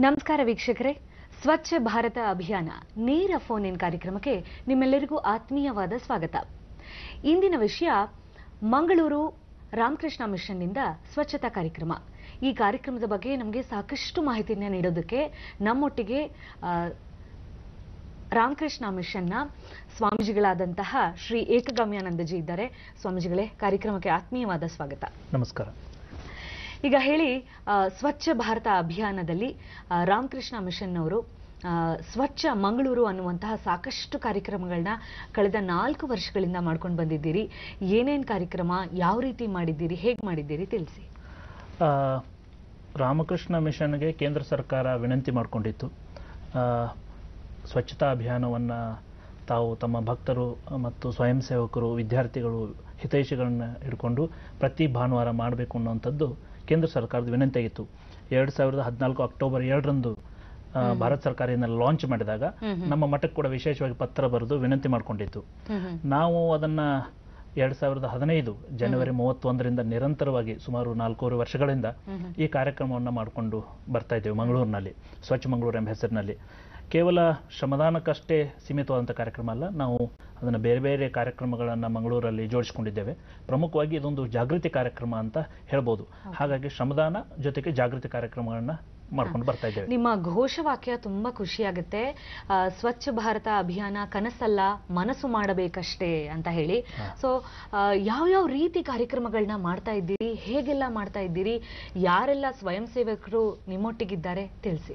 ನಮಸ್ಕಾರ ವೀಕ್ಷಕರೇ ಸ್ವಚ್ಛ ಭಾರತ ಅಭಿಯಾನ ನೇರ ಫೋನ್ ಇನ್ ಕಾರ್ಯಕ್ರಮಕ್ಕೆ ನಿಮ್ಮೆಲ್ಲರಿಗೂ ಆತ್ಮೀಯವಾದ ಸ್ವಾಗತ ಇಂದಿನ ವಿಷಯ ಮಂಗಳೂರು ರಾಮಕೃಷ್ಣ ಮಿಷನ್ನಿಂದ ಸ್ವಚ್ಛತಾ ಕಾರ್ಯಕ್ರಮ ಈ ಕಾರ್ಯಕ್ರಮದ ಬಗ್ಗೆ ನಮಗೆ ಸಾಕಷ್ಟು ಮಾಹಿತಿಯನ್ನು ನೀಡೋದಕ್ಕೆ ನಮ್ಮೊಟ್ಟಿಗೆ ಆ, ರಾಮಕೃಷ್ಣ ಮಿಷನ್ನ ಸ್ವಾಮೀಜಿಗಳಾದಂತಹ ಶ್ರೀ ಏಕಗಮ್ಯಾನಂದಜಿ ಇದ್ದಾರೆ ಸ್ವಾಮೀಜಿಗಳೇ ಕಾರ್ಯಕ್ರಮಕ್ಕೆ ಆತ್ಮೀಯವಾದ ಸ್ವಾಗತ ನಮಸ್ಕಾರ ಈಗ ಹೇಳಿ ಆ, ಸ್ವಚ್ಛ ಭಾರತ ಅಭಿಯಾನದಲ್ಲಿ ಆ, ರಾಮಕೃಷ್ಣ ಮಿಷನ್ ಅವರು ಆ, ಸ್ವಚ್ಛ ಮಂಗಳೂರು ಅನ್ನುವಂತಹ ಸಾಕಷ್ಟು ಕಾರ್ಯಕ್ರಮಗಳನ್ನ ಕಳೆದ ನಾಲ್ಕು ವರ್ಷಗಳಿಂದ ಮಾಡ್ಕೊಂಡು ಬಂದಿದ್ದೀರಿ ಏನೇನ್ ಕಾರ್ಯಕ್ರಮ ಯಾವ ರೀತಿ ಮಾಡಿದ್ದೀರಿ ಹೇಗೆ ಮಾಡಿದ್ದೀರಿ ತಿಳಿಸಿ ಆ, ರಾಮಕೃಷ್ಣ ಮಿಷನ್ಗೆ ಕೇಂದ್ರ ಸರ್ಕಾರ ವಿನಂತಿ ಮಾಡಿಕೊಂಡಿತ್ತು ಆ, ಸ್ವಚ್ಛತಾ ಅಭಿಯಾನವನ್ನು ತಾವು ತಮ್ಮ ಭಕ್ತರು ಮತ್ತು ಸ್ವಯಂ ಸೇವಕರು ವಿದ್ಯಾರ್ಥಿಗಳು ಹಿತೈಷಿಗಳನ್ನ ಹಿಡ್ಕೊಂಡು ಪ್ರತಿ ಭಾನುವಾರ ಮಾಡಬೇಕು ಅನ್ನುವಂಥದ್ದು ಕೇಂದ್ರ ಸರ್ಕಾರದ ವಿನಂತಿ ಆಗಿತ್ತು ಎರಡು ಸಾವಿರದ ಹದಿನಾಲ್ಕು ಅಕ್ಟೋಬರ್ ಏಳರಂದು ಆ, ಭಾರತ ಸರ್ಕಾರದಿಂದ ಲಾಂಚ್ ಮಾಡಿದಾಗ ಹ್ಮ್ ಹ್ಮ್. ನಮ್ಮ ಮಠಕ್ಕೆ ಕೂಡ ವಿಶೇಷವಾಗಿ ಪತ್ರ ಬರೆದು ವಿನಂತಿ ಮಾಡಿಕೊಂಡಿತ್ತು ನಾವು ಅದನ್ನ ಎರಡ್ ಸಾವಿರದ ಹದಿನೈದು ಜನವರಿ ಮೂವತ್ತೊಂದರಿಂದ ನಿರಂತರವಾಗಿ ಸುಮಾರು ನಾಲ್ಕೂವರೆ ವರ್ಷಗಳಿಂದ ಈ ಕಾರ್ಯಕ್ರಮವನ್ನು ಮಾಡಿಕೊಂಡು ಬರ್ತಾ ಇದ್ದೇವೆ ಮಂಗಳೂರಿನಲ್ಲಿ ಸ್ವಚ್ಛ ಮಂಗಳೂರು ಎಂಬ ಹೆಸರಿನಲ್ಲಿ ಕೇವಲ ಶ್ರಮದಾನಕ್ಕಷ್ಟೇ ಸೀಮಿತವಾದಂಥ ಕಾರ್ಯಕ್ರಮ ಅಲ್ಲ ನಾವು ಅದನ್ನು ಬೇರೆ ಬೇರೆ ಕಾರ್ಯಕ್ರಮಗಳನ್ನು ಮಂಗಳೂರಲ್ಲಿ ಜೋಡಿಸಿಕೊಂಡಿದ್ದೇವೆ ಪ್ರಮುಖವಾಗಿ ಇದೊಂದು ಜಾಗೃತಿ ಕಾರ್ಯಕ್ರಮ ಅಂತ ಹೇಳ್ಬೋದು ಹಾಗಾಗಿ ಶ್ರಮದಾನ ಜೊತೆಗೆ ಜಾಗೃತಿ ಕಾರ್ಯಕ್ರಮಗಳನ್ನ ಮಾಡ್ಕೊಂಡು ಬರ್ತಾ ಇದ್ದೇವೆ ನಿಮ್ಮ ಘೋಷವಾಕ್ಯ ತುಂಬಾ ಖುಷಿಯಾಗುತ್ತೆ ಆ, ಸ್ವಚ್ಛ ಭಾರತ ಅಭಿಯಾನ ಕನಸಲ್ಲ ಮನಸ್ಸು ಮಾಡಬೇಕಷ್ಟೇ ಅಂತ ಹೇಳಿ ಸೊ ಯಾವ್ಯಾವ ರೀತಿ ಕಾರ್ಯಕ್ರಮಗಳನ್ನ ಮಾಡ್ತಾ ಇದ್ದೀರಿ ಹೇಗೆಲ್ಲ ಮಾಡ್ತಾ ಇದ್ದೀರಿ ಯಾರೆಲ್ಲ ಸ್ವಯಂ ಸೇವಕರು ನಿಮ್ಮೊಟ್ಟಿಗಿದ್ದಾರೆ ತಿಳಿಸಿ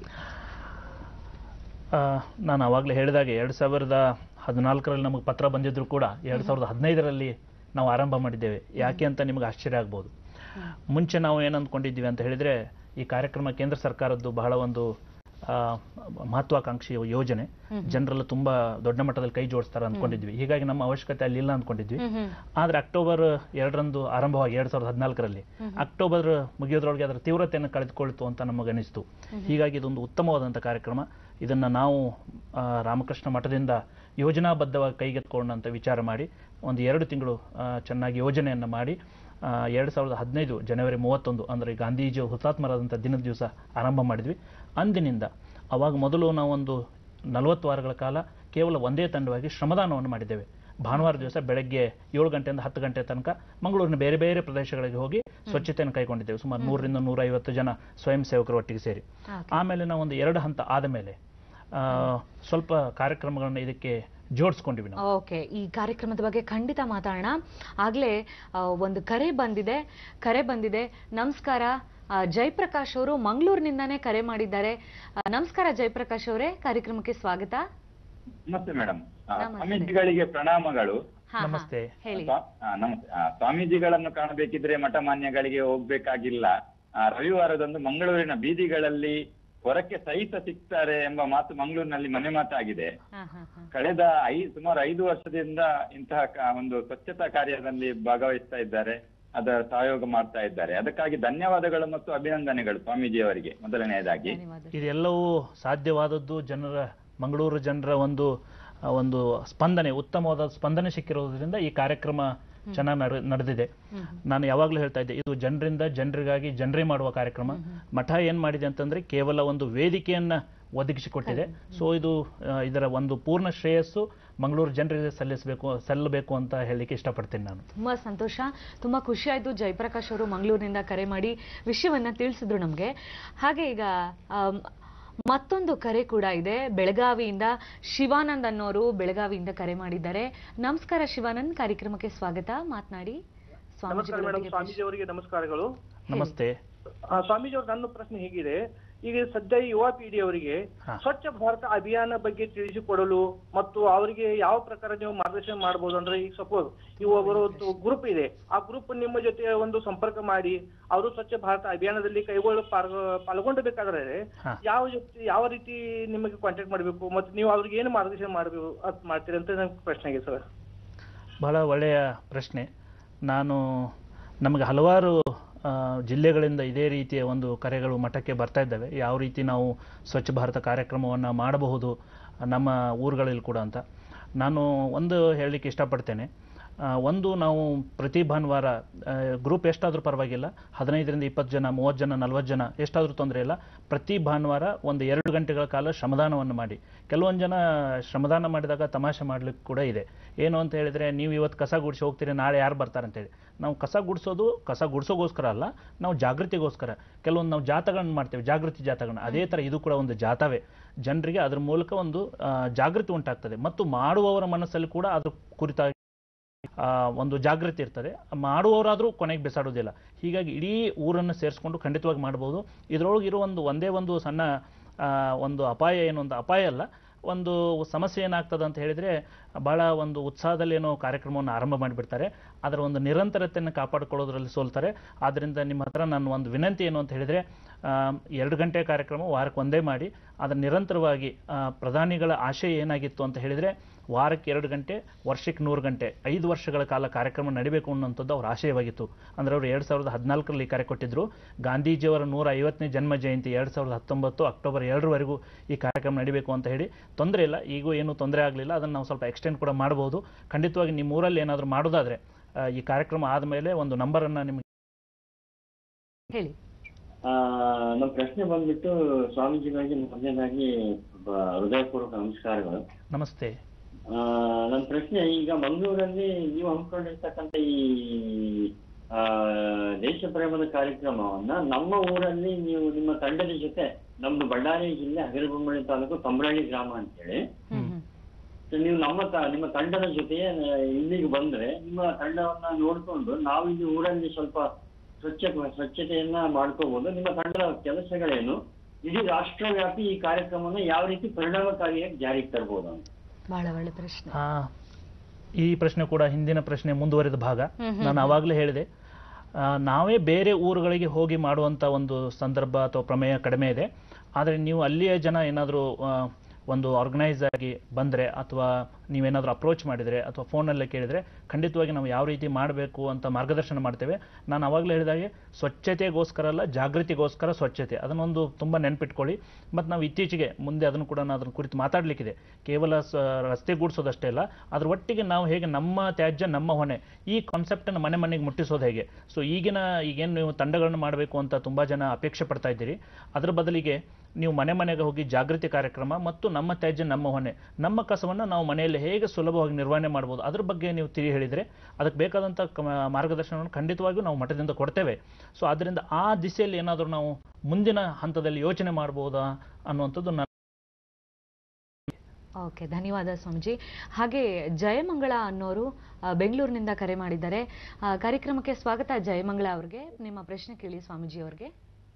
ಆ, ನಾನು ಆವಾಗಲೇ ಹೇಳಿದಾಗೆ ಎರಡು ಸಾವಿರದ ಹದಿನಾಲ್ಕರಲ್ಲಿ ನಮಗೆ ಪತ್ರ ಬಂದಿದ್ರು ಕೂಡ ಎರಡು ಸಾವಿರದ ಹದಿನೈದರಲ್ಲಿ ನಾವು ಆರಂಭ ಮಾಡಿದ್ದೇವೆ ಯಾಕೆ ಅಂತ ನಿಮಗೆ ಆಶ್ಚರ್ಯ ಆಗ್ಬೋದು ಮುಂಚೆ ನಾವು ಏನು ಅಂದ್ಕೊಂಡಿದ್ದೀವಿ ಅಂತ ಹೇಳಿದರೆ ಈ ಕಾರ್ಯಕ್ರಮ ಕೇಂದ್ರ ಸರ್ಕಾರದ್ದು ಬಹಳ ಒಂದು ಆ, ಮಹತ್ವಾಕಾಂಕ್ಷಿ ಯೋಜನೆ ಜನರೆಲ್ಲ ತುಂಬ ದೊಡ್ಡ ಮಟ್ಟದಲ್ಲಿ ಕೈ ಜೋಡಿಸ್ತಾರೆ ಅಂದ್ಕೊಂಡಿದ್ವಿ ಹೀಗಾಗಿ ನಮ್ಮ ಅವಶ್ಯಕತೆ ಅಲ್ಲಿ ಇಲ್ಲ ಅಂದ್ಕೊಂಡಿದ್ವಿ ಆದರೆ ಅಕ್ಟೋಬರ್ ಎರಡರಂದು ಆರಂಭವಾಗಿ ಎರಡು ಸಾವಿರದ ಹದಿನಾಲ್ಕರಲ್ಲಿ ಅಕ್ಟೋಬರ್ ಮುಗಿಯೋದ್ರೊಳಗೆ ಅದರ ತೀವ್ರತೆಯನ್ನು ಕಳೆದುಕೊಳ್ತು ಅಂತ ನಮಗನಿಸ್ತು ಹೀಗಾಗಿ ಇದೊಂದು ಉತ್ತಮವಾದಂಥ ಕಾರ್ಯಕ್ರಮ ಇದನ್ನು ನಾವು ಆ, ರಾಮಕೃಷ್ಣ ಮಠದಿಂದ ಯೋಜನಾಬದ್ಧವಾಗಿ ಕೈಗೆತ್ಕೊಳ್ಳೋಣ ವಿಚಾರ ಮಾಡಿ ಒಂದು ಎರಡು ತಿಂಗಳು ಆ, ಚೆನ್ನಾಗಿ ಯೋಜನೆಯನ್ನು ಮಾಡಿ ಆ, ಎರಡು ಸಾವಿರದ ಹದಿನೈದು ಜನವರಿ ಮೂವತ್ತೊಂದು ಅಂದರೆ ಗಾಂಧೀಜಿ ಹುತಾತ್ಮರಾದಂಥ ದಿನದ ದಿವಸ ಆರಂಭ ಮಾಡಿದ್ವಿ ಅಂದಿನಿಂದ ಅವಾಗ ಮೊದಲು ನಾವೊಂದು ನಲವತ್ತು ವಾರಗಳ ಕಾಲ ಕೇವಲ ಒಂದೇ ತಂಡವಾಗಿ ಶ್ರಮದಾನವನ್ನು ಮಾಡಿದ್ದೇವೆ ಭಾನುವಾರ ದಿವಸ ಬೆಳಗ್ಗೆ ಏಳು ಗಂಟೆಯಿಂದ ಹತ್ತು ಗಂಟೆ ತನಕ ಮಂಗಳೂರಿನ ಬೇರೆ ಬೇರೆ ಪ್ರದೇಶಗಳಿಗೆ ಹೋಗಿ ಸ್ವಚ್ಛತೆಯನ್ನು ಕೈಗೊಂಡಿದ್ದೇವೆ ಸುಮಾರು ನೂರರಿಂದ ನೂರೈವತ್ತು ಜನ ಸ್ವಯಂ ಸೇವಕರು ಒಟ್ಟಿಗೆ ಸೇರಿ ಆಮೇಲೆ ನಾವು ಒಂದು ಎರಡು ಹಂತ ಆದ ಮೇಲೆ ಆ, ಸ್ವಲ್ಪ ಕಾರ್ಯಕ್ರಮಗಳನ್ನು ಇದಕ್ಕೆ ಜೋಡಿಸ್ಕೊಂಡಿವಿ ನಾವು ಓಕೆ ಈ ಕಾರ್ಯಕ್ರಮದ ಬಗ್ಗೆ ಖಂಡಿತ ಮಾತಾಡೋಣ ಆಗ್ಲೇ ಆ, ಒಂದು ಕರೆ ಬಂದಿದೆ ಕರೆ ಬಂದಿದೆ ನಮಸ್ಕಾರ ಆ, ಜಯಪ್ರಕಾಶ್ ಅವರು ಮಂಗಳೂರಿನಿಂದಾನೇ ಕರೆ ಮಾಡಿದ್ದಾರೆ ಆ, ನಮಸ್ಕಾರ ಜಯಪ್ರಕಾಶ್ ಅವರೇ ಕಾರ್ಯಕ್ರಮಕ್ಕೆ ಸ್ವಾಗತ ನಮಸ್ತೆ ಮೇಡಮ್ ನಮಸ್ತೆ. ಸ್ವಾಮೀಜಿಗಳಿಗೆ ಪ್ರಣಾಮಗಳು ಹಾ, ಹಾ. ನಮಸ್ತೆ. ಹೇಳಿ ಸ್ವಾ- ಆ, ನಮಸ್ತೆ ಆ, ಸ್ವಾಮೀಜಿಗಳನ್ನು ಕಾಣಬೇಕಿದ್ರೆ ಮಠಮಾನ್ಯಗಳಿಗೆ ಹೋಗ್ಬೇಕಾಗಿಲ್ಲ ಆ, ರವಿವಾರದಂದು ಮಂಗಳೂರಿನ ಬೀದಿಗಳಲ್ಲಿ ಹೊರಕ್ಕೆ ಸಹಿತ ಸಿಗ್ತಾರೆ ಎಂಬ ಮಾತು ಮಂಗಳೂರಿನಲ್ಲಿ ಮನೆ ಮಾತಾಗಿದೆ ಹಾ, ಹಾ, ಹಾ. ಕಳೆದ ಐ ಸುಮಾರು ಐದು ವರ್ಷದಿಂದ ಇಂತಹ ಕ- ಒಂದು ಸ್ವಚ್ಛತಾ ಕಾರ್ಯದಲ್ಲಿ ಭಾಗವಹಿಸ್ತಾ ಇದ್ದಾರೆ ಅದರ ಸಹಯೋಗ ಮಾಡ್ತಾ ಇದ್ದಾರೆ ಅದಕ್ಕಾಗಿ ಧನ್ಯವಾದಗಳು ಮತ್ತು ಅಭಿನಂದನೆಗಳು ಸ್ವಾಮೀಜಿಯವರಿಗೆ ಮೊದಲನೆಯದಾಗಿ ಧನ್ಯವಾದ ಇದೆಲ್ಲವೂ ಸಾಧ್ಯವಾದದ್ದು ಜನರ ಮಂಗಳೂರು ಜನರ ಒಂದು ಆ, ಒಂದು ಸ್ಪಂದನೆ ಉತ್ತಮವಾದ ಸ್ಪಂದನೆ ಸಿಕ್ಕಿರೋದ್ರಿಂದ ಈ ಕಾರ್ಯಕ್ರಮ ಚೆನ್ನಾಗಿ ನಡೆ- ನಡೆದಿದೆ ನಾನು ಯಾವಾಗಲೂ ಹೇಳ್ತಾ ಇದ್ದೆ ಇದು ಜನರಿಂದ ಜನರಿಗಾಗಿ ಜನರೇ ಮಾಡುವ ಕಾರ್ಯಕ್ರಮ ಮಠ ಏನ್ ಮಾಡಿದೆ ಅಂತಂದ್ರೆ ಕೇವಲ ಒಂದು ವೇದಿಕೆಯನ್ನ ಒದಗಿಸಿಕೊಟ್ಟಿದೆ ಸೊ ಇದು ಆ, ಇದರ ಒಂದು ಪೂರ್ಣ ಶ್ರೇಯಸ್ಸು ಮಂಗಳೂರು ಜನರಿಗೆ ಸಲ್ಲಿಸಬೇಕು ಸಲ್ಲಬೇಕು ಅಂತ ಹೇಳಲಿಕ್ಕೆ ಇಷ್ಟಪಡ್ತೀನಿ ನಾನು ತುಂಬಾ ಸಂತೋಷ ತುಂಬಾ ಖುಷಿ ಆಯ್ತು ಜಯಪ್ರಕಾಶ್ ಅವರು ಮಂಗಳೂರಿನಿಂದ ಕರೆ ಮಾಡಿ ವಿಷಯವನ್ನ ತಿಳಿಸಿದ್ರು ನಮ್ಗೆ ಹಾಗೆ ಈಗ ಆಮ್, ಮತ್ತೊಂದು ಕರೆ ಕೂಡ ಇದೆ ಬೆಳಗಾವಿಯಿಂದ ಶಿವಾನಂದ್ ಅನ್ನೋರು ಬೆಳಗಾವಿಯಿಂದ ಕರೆ ಮಾಡಿದ್ದಾರೆ ನಮಸ್ಕಾರ ಶಿವಾನಂದ್ ಕಾರ್ಯಕ್ರಮಕ್ಕೆ ಸ್ವಾಗತ ಮಾತನಾಡಿ ನಮಸ್ಕಾರ ಮೇಡಮ್ ಸ್ವಾಮೀಜಿಗಳೊಂದಿಗೆ ಸ್ವಾಮೀಜಿ ಅವರಿಗೆ ನಮಸ್ಕಾರಗಳು ನಮಸ್ತೆ ಆ, ಸ್ವಾಮೀಜಿ ಅವ್ರ ನನ್ನ ಪ್ರಶ್ನೆ ಹೇಗಿದೆ ಈಗ ಸದ್ಯ ಯುವ ಪೀಳಿಗೆಯವರಿಗೆ ಹಾ. ಸ್ವಚ್ಛ ಭಾರತ ಅಭಿಯಾನ ಬಗ್ಗೆ ತಿಳಿಸಿಕೊಡಲು ಮತ್ತು ಅವರಿಗೆ ಯಾವ ಪ್ರಕಾರ ನೀವು ಮಾರ್ಗದರ್ಶನ ಮಾಡಬಹುದು ಅಂದ್ರೆ ಈಗ ಸಪೋಸ್ ಇವು ಒಬ್ಬರು ಗ್ರೂಪ್ ಇದೆ ಆ ಗ್ರೂಪ್ ನಿಮ್ಮ ಜೊತೆ ಒಂದು ಸಂಪರ್ಕ ಮಾಡಿ ಅವರು ಸ್ವಚ್ಛ ಭಾರತ ಅಭಿಯಾನದಲ್ಲಿ ಕೈಗೊಳ್ಳ ಪಾಲ್ಗೊ- ಪಾಲ್ಗೊಳ್ಳಬೇಕಾದ್ರೆ ಹಾ. ಯಾವ ಜೊತೆ ಯಾವ ರೀತಿ ನಿಮಗೆ ಕಾಂಟ್ಯಾಕ್ಟ್ ಮಾಡಬೇಕು ಮತ್ತು ನೀವು ಅವ್ರಿಗೆ ಏನು ಮಾರ್ಗದರ್ಶನ ಮಾಡಬೇಕು ಅದ್ ಮಾಡ್ತೀರಿ ಅಂತ ನನ್ನ ಪ್ರಶ್ನೆ ಆಗಿದೆ ಸರ್ ಬಹಳ ಒಳ್ಳೆಯ ಪ್ರಶ್ನೆ ನಾನು ನಮಗೆ ಹಲವಾರು ಆ, ಜಿಲ್ಲೆಗಳಿಂದ ಇದೇ ರೀತಿಯ ಒಂದು ಕರೆಗಳು ಮಠಕ್ಕೆ ಬರ್ತಾ ಇದ್ದಾವೆ ಯಾವ ರೀತಿ ನಾವು ಸ್ವಚ್ಛ ಭಾರತ ಕಾರ್ಯಕ್ರಮವನ್ನು ಮಾಡಬಹುದು ನಮ್ಮ ಊರುಗಳಲ್ಲಿ ಕೂಡ ಅಂತ ನಾನು ಒಂದು ಹೇಳಲಿಕ್ಕೆ ಇಷ್ಟಪಡ್ತೇನೆ ಆ, ಒಂದು ನಾವು ಪ್ರತಿ ಭಾನುವಾರ ಗ್ರೂಪ್ ಎಷ್ಟಾದರೂ ಪರವಾಗಿಲ್ಲ ಹದಿನೈದರಿಂದ ಇಪ್ಪತ್ತು ಜನ ಮೂವತ್ತು ಜನ ನಲ್ವತ್ತು ಜನ ಎಷ್ಟಾದರೂ ತೊಂದರೆ ಇಲ್ಲ ಪ್ರತಿ ಭಾನುವಾರ ಒಂದು ಎರಡು ಗಂಟೆಗಳ ಕಾಲ ಶ್ರಮದಾನವನ್ನು ಮಾಡಿ ಕೆಲವೊಂದು ಜನ ಶ್ರಮದಾನ ಮಾಡಿದಾಗ ತಮಾಷೆ ಮಾಡ್ಲಿಕ್ಕೆ ಕೂಡ ಇದೆ ಏನು ಅಂತ ಹೇಳಿದರೆ ನೀವು ಇವತ್ತು ಕಸ ಗುಡಿಸಿ ಹೋಗ್ತೀರಿ ನಾಳೆ ಯಾರು ಬರ್ತಾರೆ ಅಂತೇಳಿ ನಾವು ಕಸ ಗುಡಿಸೋದು ಕಸ ಗುಡಿಸೋಗೋಸ್ಕರ ಅಲ್ಲ ನಾವು ಜಾಗೃತಿಗೋಸ್ಕರ ಕೆಲವೊಂದು ನಾವು ಜಾಥಗಳನ್ನ ಮಾಡ್ತೇವೆ ಜಾಗೃತಿ ಜಾಥಗಳನ್ನ ಅದೇ ಥರ ಇದು ಕೂಡ ಒಂದು ಜಾಥವೇ ಜನರಿಗೆ ಅದ್ರ ಮೂಲಕ ಒಂದು ಆ, ಜಾಗೃತಿ ಉಂಟಾಗ್ತದೆ ಮತ್ತು ಮಾಡುವವರ ಮನಸ್ಸಲ್ಲಿ ಕೂಡ ಅದ್ರ ಕುರಿತಾಗಿ ಆ, ಒಂದು ಜಾಗೃತಿ ಇರ್ತದೆ ಮಾಡುವವರಾದರೂ ಕೊನೆಗೆ ಬೆಸಾಡೋದಿಲ್ಲ ಹೀಗಾಗಿ ಇಡೀ ಊರನ್ನು ಸೇರಿಸ್ಕೊಂಡು ಖಂಡಿತವಾಗಿ ಮಾಡ್ಬೋದು ಇದರೊಳಗೆ ಇರೋ ಒಂದು ಒಂದೇ ಒಂದು ಸಣ್ಣ ಆ, ಒಂದು ಅಪಾಯ ಏನು ಒಂದು ಅಪಾಯ ಅಲ್ಲ ಒಂದು ಸಮಸ್ಯೆ ಏನಾಗ್ತದೆ ಅಂತ ಹೇಳಿದರೆ ಭಾಳ ಒಂದು ಉತ್ಸಾಹದಲ್ಲಿ ಏನೋ ಕಾರ್ಯಕ್ರಮವನ್ನು ಆರಂಭ ಮಾಡಿಬಿಡ್ತಾರೆ ಅದರ ಒಂದು ನಿರಂತರತೆಯನ್ನು ಕಾಪಾಡಿಕೊಳ್ಳೋದ್ರಲ್ಲಿ ಸೋಲ್ತಾರೆ ಆದ್ದರಿಂದ ನಿಮ್ಮ ಹತ್ರ ನನ್ನ ಒಂದು ವಿನಂತಿ ಏನು ಅಂತ ಹೇಳಿದರೆ ಆ, ಎರಡು ಗಂಟೆ ಕಾರ್ಯಕ್ರಮ ವಾರಕ್ಕೆ ಒಂದೇ ಮಾಡಿ ಅದರ ನಿರಂತರವಾಗಿ ಆ, ಪ್ರಧಾನಿಗಳ ಆಶಯ ಏನಾಗಿತ್ತು ಅಂತ ಹೇಳಿದರೆ ವಾರಕ್ಕೆ ಎರಡು ಗಂಟೆ ವರ್ಷಕ್ಕೆ ನೂರು ಗಂಟೆ ಐದು ವರ್ಷಗಳ ಕಾಲ ಕಾರ್ಯಕ್ರಮ ನಡಿಬೇಕು ಅನ್ನೋಂಥದ್ದು ಅವ್ರ ಆಶಯವಾಗಿತ್ತು ಅಂದರೆ ಅವರು ಎರಡು ಸಾವಿರದ ಹದಿನಾಲ್ಕರಲ್ಲಿ ಈ ಕಾರ್ಯ ಕೊಟ್ಟಿದ್ದರು ಗಾಂಧೀಜಿಯವರ ನೂರ ಐವತ್ತನೇ ಜನ್ಮ ಜಯಂತಿ ಎರಡು ಸಾವಿರದ ಹತ್ತೊಂಬತ್ತು ಅಕ್ಟೋಬರ್ ಎರಡರವರೆಗೂ ಈ ಕಾರ್ಯಕ್ರಮ ನಡಿಬೇಕು ಅಂತ ಹೇಳಿ ತೊಂದರೆ ಇಲ್ಲ ಈಗೂ ಏನೂ ತೊಂದರೆ ಆಗಲಿಲ್ಲ ಅದನ್ನು ನಾವು ಸ್ವಲ್ಪ ಎಕ್ಸ್ಟೆಂಡ್ ಕೂಡ ಮಾಡ್ಬೋದು ಖಂಡಿತವಾಗಿ ನಿಮ್ಮ ಊರಲ್ಲಿ ಏನಾದರೂ ಮಾಡೋದಾದರೆ ಆ, ಈ ಕಾರ್ಯಕ್ರಮ ಆದಮೇಲೆ ಒಂದು ನಂಬರನ್ನು ನಿಮಗೆ ಹೇಳಿ ಆ, ನಮ್ಮ ಪ್ರಶ್ನೆ ಬಂದ್ಬಿಟ್ಟು ಸ್ವಾಮೀಜಿಗಳಿಗೆ ಮೊದಲನೇದಾಗಿ ಬ- ಹೃದಯಪೂರ್ವಕ ನಮಸ್ಕಾರಗಳು ನಮಸ್ತೆ ಆ, ನನ್ನ ಪ್ರಶ್ನೆ ಈಗ ಮಂಗಳೂರಲ್ಲಿ ನೀವು ಹಮ್ಮಿಕೊಂಡಿರ್ತಕ್ಕಂಥ ಈ ಆ, ದೇಶ ಪ್ರೇಮದ ಕಾರ್ಯಕ್ರಮವನ್ನ ನಮ್ಮ ಊರಲ್ಲಿ ನೀವು ನಿಮ್ಮ ತಂಡದ ಜೊತೆ ನಮ್ದು ಬಳ್ಳಾರಿ ಜಿಲ್ಲೆ ಹಗರಿಬೊಮ್ಮಳಿ ತಾಲೂಕು ಕಂಬ್ರಳ್ಳಿ ಗ್ರಾಮ ಅಂತೇಳಿ ಹ್ಮ್ ಹ್ಮ್. ಸೊ ನೀವು ನಮ್ಮ ತ- ನಿಮ್ಮ ತಂಡದ ಜೊತೆ ಇಲ್ಲಿಗೆ ಬಂದ್ರೆ ನಿಮ್ಮ ತಂಡವನ್ನ ನೋಡ್ಕೊಂಡು ನಾವು ಇಲ್ಲಿ ಊರಲ್ಲಿ ಸ್ವಲ್ಪ ಸ್ವಚ್ಛ ಸ್ವಚ್ಛತೆಯನ್ನ ಮಾಡ್ಕೋಬಹುದು ನಿಮ್ಮ ತಂಡದ ಕೆಲಸಗಳೇನು ಇಡೀ ರಾಷ್ಟ್ರವ್ಯಾಪಿ ಈ ಕಾರ್ಯಕ್ರಮನ ಯಾವ ರೀತಿ ಪರಿಣಾಮಕಾರಿಯಾಗಿ ಜಾರಿಗೆ ತರಬಹುದು ಅಂತ ಬಹಳ ಒಳ್ಳೆ ಪ್ರಶ್ನೆ ಆ, ಈ ಪ್ರಶ್ನೆ ಕೂಡ ಹಿಂದಿನ ಪ್ರಶ್ನೆ ಮುಂದುವರಿದ ಭಾಗ ಹ್ಮ್ ಹ್ಮ್ ನಾನು ಆವಾಗಲೇ ಹೇಳಿದೆ ಆ, ನಾವೇ ಬೇರೆ ಊರುಗಳಿಗೆ ಹೋಗಿ ಮಾಡುವಂಥ ಒಂದು ಸಂದರ್ಭ ಅಥವಾ ಪ್ರಮೇಯ ಕಡಿಮೆ ಇದೆ ಆದರೆ ನೀವು ಅಲ್ಲಿಯ ಜನ ಏನಾದರೂ ಒಂದು ಆರ್ಗನೈಸ್ ಆಗಿ ಬಂದರೆ ಅಥವಾ ನೀವೇನಾದರೂ ಅಪ್ರೋಚ್ ಮಾಡಿದರೆ ಅಥವಾ ಫೋನಲ್ಲೇ ಕೇಳಿದರೆ ಖಂಡಿತವಾಗಿ ನಾವು ಯಾವ ರೀತಿ ಮಾಡಬೇಕು ಅಂತ ಮಾರ್ಗದರ್ಶನ ಮಾಡ್ತೇವೆ ನಾನು ಆವಾಗಲೇ ಹೇಳಿದಾಗೆ ಸ್ವಚ್ಛತೆಗೋಸ್ಕರ ಅಲ್ಲ ಜಾಗೃತಿಗೋಸ್ಕರ ಸ್ವಚ್ಛತೆ ಅದನ್ನೊಂದು ತುಂಬ ನೆನ್ಪಿಟ್ಕೊಳ್ಳಿ ಮತ್ತು ನಾವು ಇತ್ತೀಚೆಗೆ ಮುಂದೆ ಅದನ್ನು ಕೂಡ ನಾನು ಅದನ್ನು ಕುರಿತು ಮಾತಾಡಲಿಕ್ಕಿದೆ ಕೇವಲ ಸ ರಸ್ತೆ ಗೂಡಿಸೋದಷ್ಟೇ ಅಲ್ಲ ಅದ್ರ ಒಟ್ಟಿಗೆ ನಾವು ಹೇಗೆ ನಮ್ಮ ತ್ಯಾಜ್ಯ ನಮ್ಮ ಹೊಣೆ ಈ ಕಾನ್ಸೆಪ್ಟನ್ನು ಮನೆ ಮನೆಗೆ ಮುಟ್ಟಿಸೋದು ಹೇಗೆ ಸೊ ಈಗಿನ ಈಗೇನು ನೀವು ತಂಡಗಳನ್ನು ಮಾಡಬೇಕು ಅಂತ ತುಂಬ ಜನ ಅಪೇಕ್ಷೆ ಪಡ್ತಾ ಇದ್ದೀರಿ ಅದರ ಬದಲಿಗೆ ನೀವು ಮನೆ ಮನೆಗೆ ಹೋಗಿ ಜಾಗೃತಿ ಕಾರ್ಯಕ್ರಮ ಮತ್ತು ನಮ್ಮ ತ್ಯಾಜ್ಯ ನಮ್ಮ ಹೊಣೆ ನಮ್ಮ ಕಸವನ್ನು ನಾವು ಮನೆಯಲ್ಲಿ ಹೇಗೆ ಸುಲಭವಾಗಿ ನಿರ್ವಹಣೆ ಮಾಡ್ಬೋದು ಅದ್ರ ಬಗ್ಗೆ ನೀವು ತಿಳಿ ಹೇಳಿದರೆ ಅದಕ್ಕೆ ಬೇಕಾದಂಥ ಕ- ಮಾರ್ಗದರ್ಶನವನ್ನು ಖಂಡಿತವಾಗಿಯೂ ನಾವು ಮಠದಿಂದ ಕೊಡ್ತೇವೆ ಸೊ ಆದ್ದರಿಂದ ಆ ದಿಸೆಯಲ್ಲಿ ಏನಾದರೂ ನಾವು ಮುಂದಿನ ಹಂತದಲ್ಲಿ ಯೋಚನೆ ಮಾಡ್ಬೋದಾ ಅನ್ನುವಂಥದ್ದು ನನ್ನ ಓಕೆ ಧನ್ಯವಾದ ಸ್ವಾಮೀಜಿ ಹಾಗೆ ಜಯಮಂಗಳ ಅನ್ನೋರು ಆ, ಬೆಂಗಳೂರಿನಿಂದ ಕರೆ ಮಾಡಿದ್ದಾರೆ ಆ, ಕಾರ್ಯಕ್ರಮಕ್ಕೆ ಸ್ವಾಗತ ಜಯಮಂಗಳ ಅವ್ರಿಗೆ ನಿಮ್ಮ ಪ್ರಶ್ನೆ ಕೇಳಿ ಸ್ವಾಮೀಜಿ ಅವ್ರಿಗೆ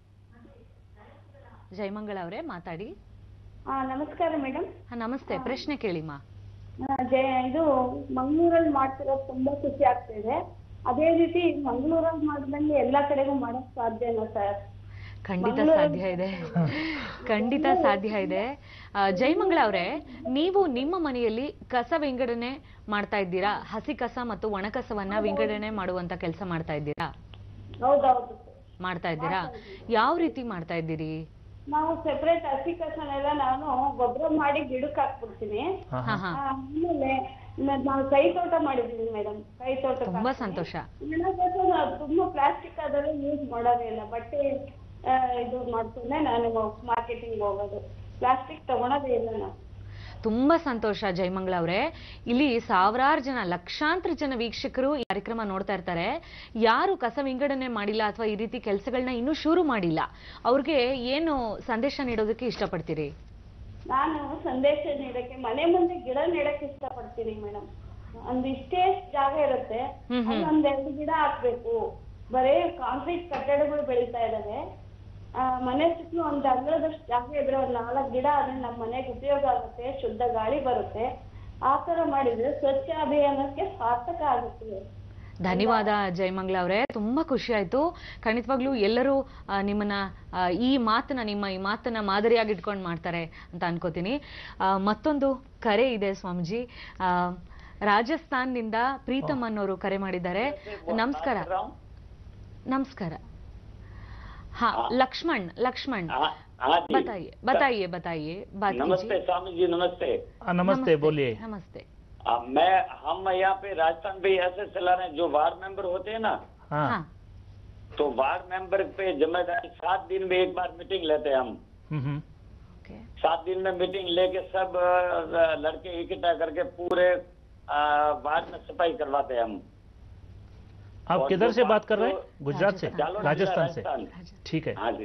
ಜಯಮಂಗಳ ಅವರೇ ಮಾತಾಡಿ ಆ, ನಮಸ್ಕಾರ ಮೇಡಮ್ ಹಾ, ನಮಸ್ತೆ ಪ್ರಶ್ನೆ ಕೇಳಿಮಾ ಜಯ ಇದು ಮಂಗಳೂರಲ್ಲಿ ಮಾಡ್ತಿರೋದು ತುಂಬಾ ಖುಷಿ ಆಗ್ತಿದೆ ಅದೇ ರೀತಿ ಮಂಗಳೂರಲ್ಲಿ ಮಾಡಿದಂಗೆ ಎಲ್ಲಾ ಕಡೆಗೂ ಮಾಡಕ್ ಸಾಧ್ಯನಾ ಸರ್ ಖಂಡಿತ ಮಂಗಳೂರಲ್ಲಿ ಸಾಧ್ಯ ಇದೆ ಖಂಡಿತ ಸಾಧ್ಯ ಇದೆ ಆ, ಜಯಮಂಗಳ ಅವರೇ ನೀವು ನಿಮ್ಮ ಮನೆಯಲ್ಲಿ ಕಸ ವಿಂಗಡಣೆ ಮಾಡ್ತಾ ಇದ್ದೀರಾ ಹಸಿ ಕಸ ಮತ್ತು ಒಣ ಕಸವನ್ನ ವಿಂಗಡಣೆ ಮಾಡುವಂತ ಕೆಲಸ ಮಾಡ್ತಾ ಇದ್ದೀರಾ ಹೌದೌದು ಮಾಡ್ತಾ ಇದ್ದೀರಾ ಯಾವ ರೀತಿ ಮಾಡ್ತಾ ಇದ್ದೀರಿ ನಾವು ಸೆಪರೇಟ್ ಹಸಿ ಕಸನೆಲ್ಲ ನಾನು ಗೊಬ್ಬರ ಮಾಡಿ ಗಿಡಕ್ಕೆ ಹಾಕ್ಬಿಡ್ತೀನಿ ಹಾಂ ಹಾ ಹಾಂ ಹಾ ಆ, ಆಮೇಲೆ ನ- ನಾವು ಕೈ ತೋಟ ಮಾಡಿದೀವಿ ಮೇಡಮ್ ಕೈ ತೋಟ ತುಂಬಾ ಸಂತೋಷ ತುಂಬಾ ಪ್ಲಾಸ್ಟಿಕ್ ಅದೆಲ್ಲ ಯೂಸ್ ಮಾಡೋದೇ ಇಲ್ಲ ಬಟ್ಟೆ ಆ, ಇದು ಮಾಡ್ಕೊಂಡೆ ನಾನು ಮಾರ್ಕೆಟಿಂಗ್ ಹೋಗೋದು ಪ್ಲಾಸ್ಟಿಕ್ ತಗೊಳೋದೇ ಇಲ್ಲ ನಾನು ತುಂಬಾ ಸಂತೋಷ ಜಯಮಂಗಳ ಅವರೇ ಇಲ್ಲಿ ಸಾವಿರಾರು ಜನ ಲಕ್ಷಾಂತರ ಜನ ವೀಕ್ಷಕರು ಈ ಕಾರ್ಯಕ್ರಮ ನೋಡ್ತಾ ಇರ್ತಾರೆ ಯಾರು ಕಸ ವಿಂಗಡಣೆ ಮಾಡಿಲ್ಲ ಅಥವಾ ಈ ರೀತಿ ಕೆಲಸಗಳನ್ನ ಇನ್ನೂ ಶುರು ಮಾಡಿಲ್ಲ ಅವ್ರಿಗೆ ಏನು ಸಂದೇಶ ನೀಡೋದಕ್ಕೆ ಇಷ್ಟಪಡ್ತೀರಿ ನಾನು ಸಂದೇಶ ನೀಡಕ್ಕೆ ಮನೆ ಮುಂದೆ ಗಿಡ ನೆಡಕ್ಕೆ ಇಷ್ಟಪಡ್ತೀನಿ ಮೇಡಮ್ ಒಂದ್ ಇಷ್ಟೇ ಜಾಗ ಇರುತ್ತೆ ಹ್ಮ್ ಹ್ಮ್. ಒಂದ್ ಎರಡು ಗಿಡ ಹಾಕ್ಬೇಕು ಬರೇ ಕಾಂಕ್ರೀಟ್ ಕಟ್ಟಡಗಳು ಬೆಳೀತಾ ಇದಾವೆ ಆ, ಮನೆ ಸುತ್ತಲೂ ಒಂದ್ ಅಂಗಳದಷ್ಟು ಜಾಗ ಇದ್ರೆ ಒಂದ್ ನಾಲ್ಕು ಗಿಡ ಆದ್ರೆ ನಮ್ಮ ಮನೆಗೆ ಉಪಯೋಗ ಆಗುತ್ತೆ ಶುದ್ಧ ಗಾಳಿ ಬರುತ್ತೆ ಆ ತರ ಮಾಡಿದ್ರೆ ಸ್ವಚ್ಛ ಅಭಿಯಾನಕ್ಕೆ ಸಾರ್ಥಕ ಆಗುತ್ತೆ ಧನ್ಯವಾದ ಜಯಮಂಗ್ಲ ಅವರೇ ತುಂಬಾ ಖುಷಿ ಆಯ್ತು ಖಂಡಿತವಾಗ್ಲೂ ಎಲ್ಲರೂ ಆ, ನಿಮ್ಮನ್ನ ಆ, ಈ ಮಾತನ್ನ ನಿಮ್ಮ ಈ ಮಾತನ್ನ ಮಾದರಿಯಾಗಿ ಇಟ್ಕೊಂಡು ಮಾಡ್ತಾರೆ ಅಂತ ಅನ್ಕೋತೀನಿ ಆ, ಮತ್ತೊಂದು ಕರೆ ಇದೆ ಸ್ವಾಮೀಜಿ ಆ, ರಾಜಸ್ಥಾನ್ನಿಂದ ಪ್ರೀತಮ್ ಅನ್ನೋರು ಕರೆ ಮಾಡಿದ್ದಾರೆ ನಮಸ್ಕಾರ ನಮಸ್ಕಾರ ಹಾ ಲಕ್ಷ್ಮಣ್ ಲಕ್ಷ್ಮಣ್ हाँ हाँ जी बताइए बताइए बताइए बात नमस्ते कीजिए स्वामी जी नमस्ते ನಮಸ್ತೆ ಬೋಲಿ ನಮಸ್ತೆ अब मैं हम यहाँ पे राजस्थान पे ऐसे चला रहे हैं जो वार्ड मेंबर होते हैं ना हाँ हाँ तो वार्ड मेंबर पे जिम्मेदारी सात दिन में एक बार मीटिंग लेते हैं हम हम्म हम्म ओके सात दिन में मीटिंग लेके सब अ, लड़के इकट्ठा करके पूरे अ, वार्ड में सफाई करवाते हैं हम आप और किधर जो से बात बात कर रहे तो हैं गुजरात से राजस्थान। जालोर राजस्थान जिला, से राजस्थान ठीक है हाँ जी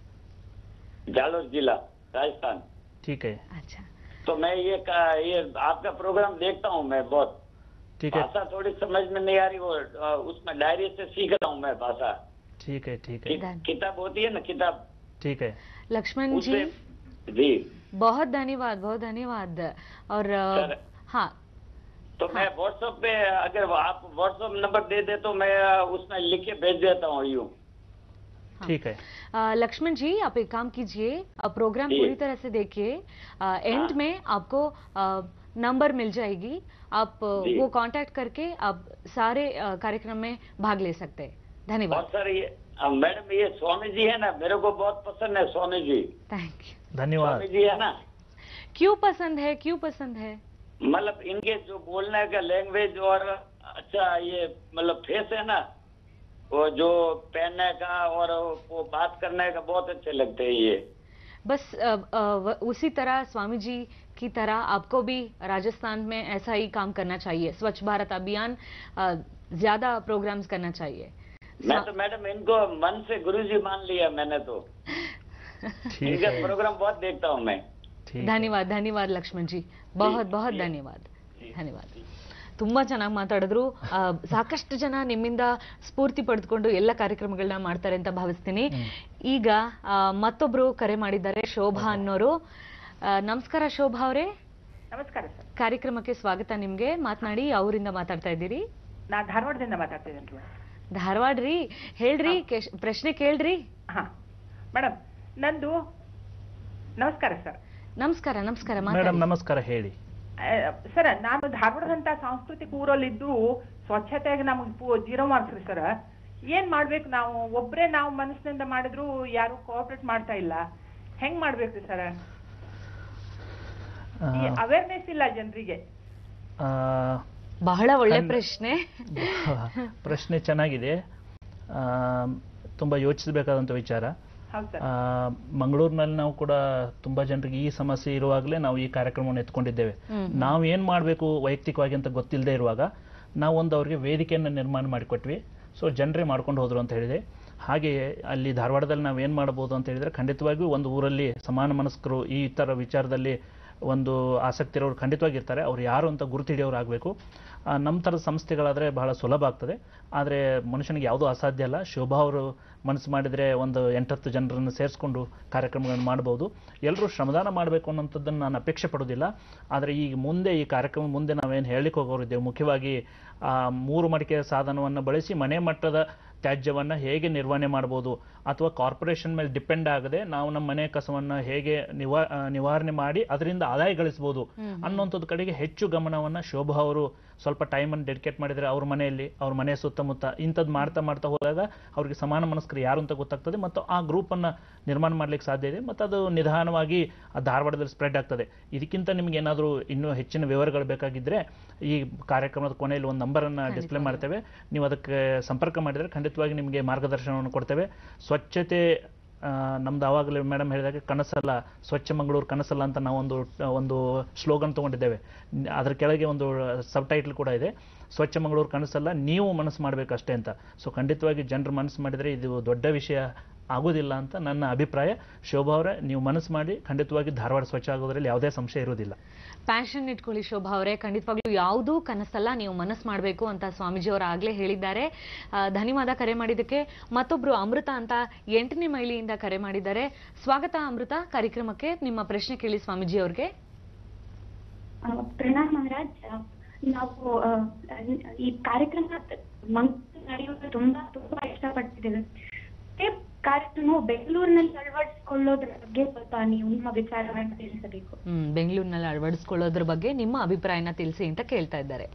जालोर जिला राजस्थान ठीक है अच्छा तो मैं ये का, ये आपका प्रोग्राम देखता हूँ मैं बहुत ठीक है भाषा थोड़ी समझ में नहीं आ रही वो अ, उसमें डायरी से सीख रहा हूँ मैं भाषा ठीक है ठीक है कि- धन- किताब होती है ना किताब ठीक है लक्ष्मण जी उससे जी बहुत धन्यवाद बहुत धन्यवाद और अ, सर। हाँ तो मैं व्हाट्सएप पे अगर आप व्हाट्सएप नंबर दे दे तो मैं अ, उसमें लिख के भेज देता हूँ यूँ हाँ। ठीक है अ, लक्ष्मण जी आप एक काम कीजिए अ, प्रोग्राम जी। पूरी तरह से देखिए अ, एंड हाँ। में आपको अ, नंबर मिल जाएगी आप अ, जी। वो कांटेक्ट करके आप सारे अ, कार्यक्रम में भाग ले सकते हैं और धन्यवाद सर ये अ, मैडम ये स्वामी जी है ना मेरे को बहुत पसंद है स्वामी जी थैंक यू धन्यवाद स्वामी जी है ना क्यों पसंद है क्यों पसंद है मतलब इनके जो बोलने का लैंग्वेज और अच्छा ये मतलब फेस है ना वो जो पहनने का और वो बात करने का बहुत अच्छे लगते हैं ये बस अ, अ, व- उसी तरह स्वामी जी की तरह आपको भी राजस्थान में ऐसा ही काम करना चाहिए स्वच्छ भारत अभियान अ, ज्यादा प्रोग्राम्स करना चाहिए मैं तो मैडम इनको मन से गुरुजी मान लिया मैंने तो ठीक इनका है प्रोग्राम बहुत देखता हूँ मैं ठीक है ಧನ್ಯವಾದ ಧನ್ಯವಾದ ಲಕ್ಷ್ಮಣ್ ಜಿ ಬಹುತ್ ಬಹುತ್ ಧನ್ಯವಾದ ಧನ್ಯವಾದ ತುಂಬಾ ಚೆನ್ನಾಗಿ ಮಾತಾಡಿದ್ರು ಆ, ಸಾಕಷ್ಟು ಜನ ನಿಮ್ಮಿಂದ ಸ್ಫೂರ್ತಿ ಪಡೆದುಕೊಂಡು ಎಲ್ಲ ಕಾರ್ಯಕ್ರಮಗಳನ್ನ ಮಾಡ್ತಾರೆ ಅಂತ ಭಾವಿಸ್ತೀನಿ ಈಗ ಆ, ಮತ್ತೊಬ್ರು ಕರೆ ಮಾಡಿದ್ದಾರೆ ಶೋಭಾ ಅನ್ನೋರು ಆ, ನಮಸ್ಕಾರ ಶೋಭಾ ಅವರೇ ನಮಸ್ಕಾರ ಸರ್ ಕಾರ್ಯಕ್ರಮಕ್ಕೆ ಸ್ವಾಗತ ನಿಮ್ಗೆ ಮಾತನಾಡಿ ಅವರಿಂದ ಮಾತಾಡ್ತಾ ಇದ್ದೀರಿ ನಾ ಧಾರವಾಡದಿಂದ ಮಾತಾಡ್ತಿದ್ದೇನೆ ರೀ ಧಾರವಾಡ ರೀ ಹೇಳ್ರಿ ಕೆಶ್- ಪ್ರಶ್ನೆ ಕೇಳ್ರಿ ಹಾ ಮೇಡಮ್ ನಂದು ನಮಸ್ಕಾರ ಸರ್ ನಮಸ್ಕಾರ ನಮಸ್ಕಾರ ಮೇಡಮ್ ಮಾತಾಡಿ ನಮಸ್ಕಾರ ಹೇಳಿ ಸರ್ ನಾನು ಧಾರವಾಡದಂತ ಸಾಂಸ್ಕೃತಿಕ ಊರಲ್ಲಿದ್ದು ಸ್ವಚ್ಛತೆಗೆ ನಮಗೆ ಪೂ ಜೀರೋ ಮಾರ್ಕ್ಸ್ ರೀ ಸರ್ ಏನ್ ಮಾಡ್ಬೇಕು ನಾವು ಒಬ್ರೇ ನಾವು ಮನಸ್ಸಿನಿಂದ ಮಾಡಿದ್ರು ಯಾರು ಕೋಆಪರೇಟ್ ಮಾಡ್ತಾ ಇಲ್ಲ ಹೆಂಗ್ ಮಾಡ್ಬೇಕ್ರಿ ಸರ್ ಆ, ಈ ಅವೇರ್ನೆಸ್ ಇಲ್ಲ ಜನರಿಗೆ ಆ, ಬಹಳ ಒಳ್ಳೆ ಖಂಡ- ಪ್ರಶ್ನೆ ಪ್ರಶ್ನೆ ಚೆನ್ನಾಗಿದೆ ಆ, ತುಂಬ ಯೋಚಿಸಬೇಕಾದಂಥ ವಿಚಾರ ಹೌದು ಸರ್ ಆ, ಮಂಗಳೂರಿನಲ್ಲಿ ನಾವು ಕೂಡ ತುಂಬ ಜನರಿಗೆ ಈ ಸಮಸ್ಯೆ ಇರುವಾಗಲೇ ನಾವು ಈ ಕಾರ್ಯಕ್ರಮವನ್ನು ಎತ್ಕೊಂಡಿದ್ದೇವೆ ಹ್ಮ್. ನಾವು ಏನು ಮಾಡಬೇಕು ವೈಯಕ್ತಿಕವಾಗಿ ಅಂತ ಗೊತ್ತಿಲ್ಲದೆ ಇರುವಾಗ ನಾವು ಒಂದು ಅವರಿಗೆ ವೇದಿಕೆಯನ್ನು ನಿರ್ಮಾಣ ಮಾಡಿಕೊಟ್ವಿ ಸೊ ಜನರೇ ಮಾಡ್ಕೊಂಡು ಹೋದ್ರು ಅಂತ ಹೇಳಿದೆ ಹಾಗೆಯೇ ಅಲ್ಲಿ ಧಾರವಾಡದಲ್ಲಿ ನಾವು ಏನು ಮಾಡ್ಬೋದು ಅಂತ ಹೇಳಿದರೆ ಖಂಡಿತವಾಗಿಯೂ ಒಂದು ಊರಲ್ಲಿ ಸಮಾನ ಮನಸ್ಕರು ಈ ಥರ ವಿಚಾರದಲ್ಲಿ ಒಂದು ಆಸಕ್ತಿ ಇರೋರು ಖಂಡಿತವಾಗಿ ಇರ್ತಾರೆ ಅವ್ರು ಯಾರು ಅಂತ ಗುರುತು ಹಿಡಿಯೋರು ಆಗಬೇಕು ನಮ್ಮ ಥರದ ಸಂಸ್ಥೆಗಳಾದರೆ ಬಹಳ ಸುಲಭ ಆಗ್ತದೆ ಆದರೆ ಮನುಷ್ಯನಿಗೆ ಯಾವುದೂ ಅಸಾಧ್ಯ ಅಲ್ಲ ಶೋಭಾ ಅವರು ಮನಸ್ಸು ಮಾಡಿದರೆ ಒಂದು ಎಂಟತ್ತು ಜನರನ್ನು ಸೇರಿಸ್ಕೊಂಡು ಕಾರ್ಯಕ್ರಮಗಳನ್ನು ಮಾಡ್ಬೋದು ಎಲ್ಲರೂ ಶ್ರಮದಾನ ಮಾಡಬೇಕು ಅನ್ನೋಂಥದ್ದನ್ನು ನಾನು ಅಪೇಕ್ಷೆ ಪಡೋದಿಲ್ಲ ಆದರೆ ಈಗ ಮುಂದೆ ಈ ಕಾರ್ಯಕ್ರಮ ಮುಂದೆ ನಾವೇನು ಹೇಳಲಿಕ್ಕೆ ಹೋಗೋರಿದ್ದೇವೆ ಮುಖ್ಯವಾಗಿ ಆ ಮೂರು ಮಡಿಕೆ ಸಾಧನವನ್ನು ಬಳಸಿ ಮನೆ ಮಟ್ಟದ ತ್ಯಾಜ್ಯವನ್ನು ಹೇಗೆ ನಿರ್ವಹಣೆ ಮಾಡ್ಬೋದು ಅಥವಾ ಕಾರ್ಪೊರೇಷನ್ ಮೇಲೆ ಡಿಪೆಂಡ್ ಆಗದೆ ನಾವು ನಮ್ಮ ಮನೆ ಕಸವನ್ನು ಹೇಗೆ ನಿವಾ ಆ, ನಿವಾರಣೆ ಮಾಡಿ ಅದರಿಂದ ಆದಾಯ ಗಳಿಸ್ಬೋದು ಅನ್ನೋಂಥದ್ದು ಕಡೆಗೆ ಹೆಚ್ಚು ಗಮನವನ್ನು ಶೋಭಾ ಅವರು ಸ್ವಲ್ಪ ಟೈಮನ್ನು ಡೆಡಿಕೇಟ್ ಮಾಡಿದರೆ ಅವ್ರ ಮನೆಯಲ್ಲಿ ಅವ್ರ ಮನೆ ಸುತ್ತಮುತ್ತ ಇಂಥದ್ದು ಮಾಡ್ತಾ ಮಾಡ್ತಾ ಹೋದಾಗ ಅವ್ರಿಗೆ ಸಮಾನ ಮನಸ್ಕರು ಯಾರು ಅಂತ ಗೊತ್ತಾಗ್ತದೆ ಮತ್ತು ಆ ಗ್ರೂಪನ್ನು ನಿರ್ಮಾಣ ಮಾಡ್ಲಿಕ್ಕೆ ಸಾಧ್ಯ ಇದೆ ಮತ್ತು ಅದು ನಿಧಾನವಾಗಿ ಆ ಧಾರವಾಡದಲ್ಲಿ ಸ್ಪ್ರೆಡ್ ಆಗ್ತದೆ ಇದಕ್ಕಿಂತ ನಿಮ್ಗೆ ಏನಾದರೂ ಇನ್ನೂ ಹೆಚ್ಚಿನ ವಿವರಗಳು ಬೇಕಾಗಿದ್ದರೆ ಈ ಕಾರ್ಯಕ್ರಮದ ಕೊನೆಯಲ್ಲಿ ಒಂದು ನಂಬರನ್ನು ಡಿಸ್ಪ್ಲೇ ಮಾಡ್ತೇವೆ ನೀವು ಅದಕ್ಕೆ ಸಂಪರ್ಕ ಮಾಡಿದರೆ ಖಂಡಿತವಾಗಿ ನಿಮಗೆ ಮಾರ್ಗದರ್ಶನವನ್ನು ಕೊಡ್ತೇವೆ ಸ್ವಚ್ಛತೆ ಆ, ನಮ್ದು ಆವಾಗಲೇ ಮೇಡಮ್ ಹೇಳಿದಾಗೆ ಕನಸಲ್ಲ ಸ್ವಚ್ಛ ಮಂಗಳೂರು ಕನಸಲ್ಲ ಅಂತ ನಾವೊಂದು ಒಂದು ಸ್ಲೋಗನ್ ತೊಗೊಂಡಿದ್ದೇವೆ ನ್- ಅದ್ರ ಕೆಳಗೆ ಒಂದು ಸಬ್ ಟೈಟ್ಲ್ ಕೂಡ ಇದೆ ಸ್ವಚ್ಛ ಮಂಗಳೂರು ಕನಸಲ್ಲ ನೀವು ಮನಸ್ಸು ಮಾಡಬೇಕಷ್ಟೇ ಅಂತ ಸೊ ಖಂಡಿತವಾಗಿ ಜನರು ಮನಸ್ಸು ಮಾಡಿದರೆ ಇದು ದೊಡ್ಡ ವಿಷಯ ಆಗೋದಿಲ್ಲ ಅಂತ ನನ್ನ ಅಭಿಪ್ರಾಯ ಶೋಭಾ ಅವರೇ ನೀವು ಮನಸ್ಸು ಮಾಡಿ ಖಂಡಿತವಾಗಿ ಧಾರವಾಡ ಸ್ವಚ್ಛ ಆಗೋದ್ರಲ್ಲಿ ಯಾವುದೇ ಸಂಶಯ ಇರೋದಿಲ್ಲ ಪ್ಯಾಷನ್ ಇಟ್ಕೊಳ್ಳಿ ಶೋಭಾ ಅವರೇ ಖಂಡಿತವಾಗ್ಲೂ ಯಾವುದೂ ಕನಸಲ್ಲ ನೀವು ಮನಸ್ಸು ಮಾಡಬೇಕು ಅಂತ ಸ್ವಾಮೀಜಿ ಅವರು ಆಗ್ಲೇ ಹೇಳಿದ್ದಾರೆ ಆ, ಧನ್ಯವಾದ ಕರೆ ಮಾಡಿದ್ದಕ್ಕೆ ಮತ್ತೊಬ್ರು ಅಮೃತ ಅಂತ ಎಂಟನೇ ಮೈಲಿಯಿಂದ ಕರೆ ಮಾಡಿದ್ದಾರೆ ಸ್ವಾಗತ ಅಮೃತ ಕಾರ್ಯಕ್ರಮಕ್ಕೆ ನಿಮ್ಮ ಪ್ರಶ್ನೆ ಕೇಳಿ ಸ್ವಾಮೀಜಿ ಅವ್ರಿಗೆ ಆ, ಪ್ರಣಾಮ್ ಮಹಾರಾಜ್ ಆ, ನಾವು ಆ, ಈ ಕಾರ್ಯಕ್ರಮ ಮಂಗಳೂರು ನಡೆಯೋದು ತುಂಬಾ ತುಂಬಾ ಇಷ್ಟಪಡ್ತಿದ್ದೇವೆ ಮತ್ತೆ ಕಾರ್ಯಕ್ರಮ ಬೆಂಗಳೂರಿನಲ್ಲಿ ಅಳವಡಿಸಿಕೊಳ್ಳೋದ್ರ ಬಗ್ಗೆ ಸ್ವಲ್ಪ ನೀವು ನಿಮ್ಮ ವಿಚಾರವನ್ನು ತಿಳಿಸಬೇಕು ಹ್ಮ್ ಬೆಂಗಳೂರಿನಲ್ಲಿ ಅಳವಡಿಸ್ಕೊಳ್ಳೋದ್ರ ಬಗ್ಗೆ ನಿಮ್ಮ ಅಭಿಪ್ರಾಯನ ತಿಳಿಸಿ ಅಂತ ಕೇಳ್ತಾ ಇದ್ದಾರೆ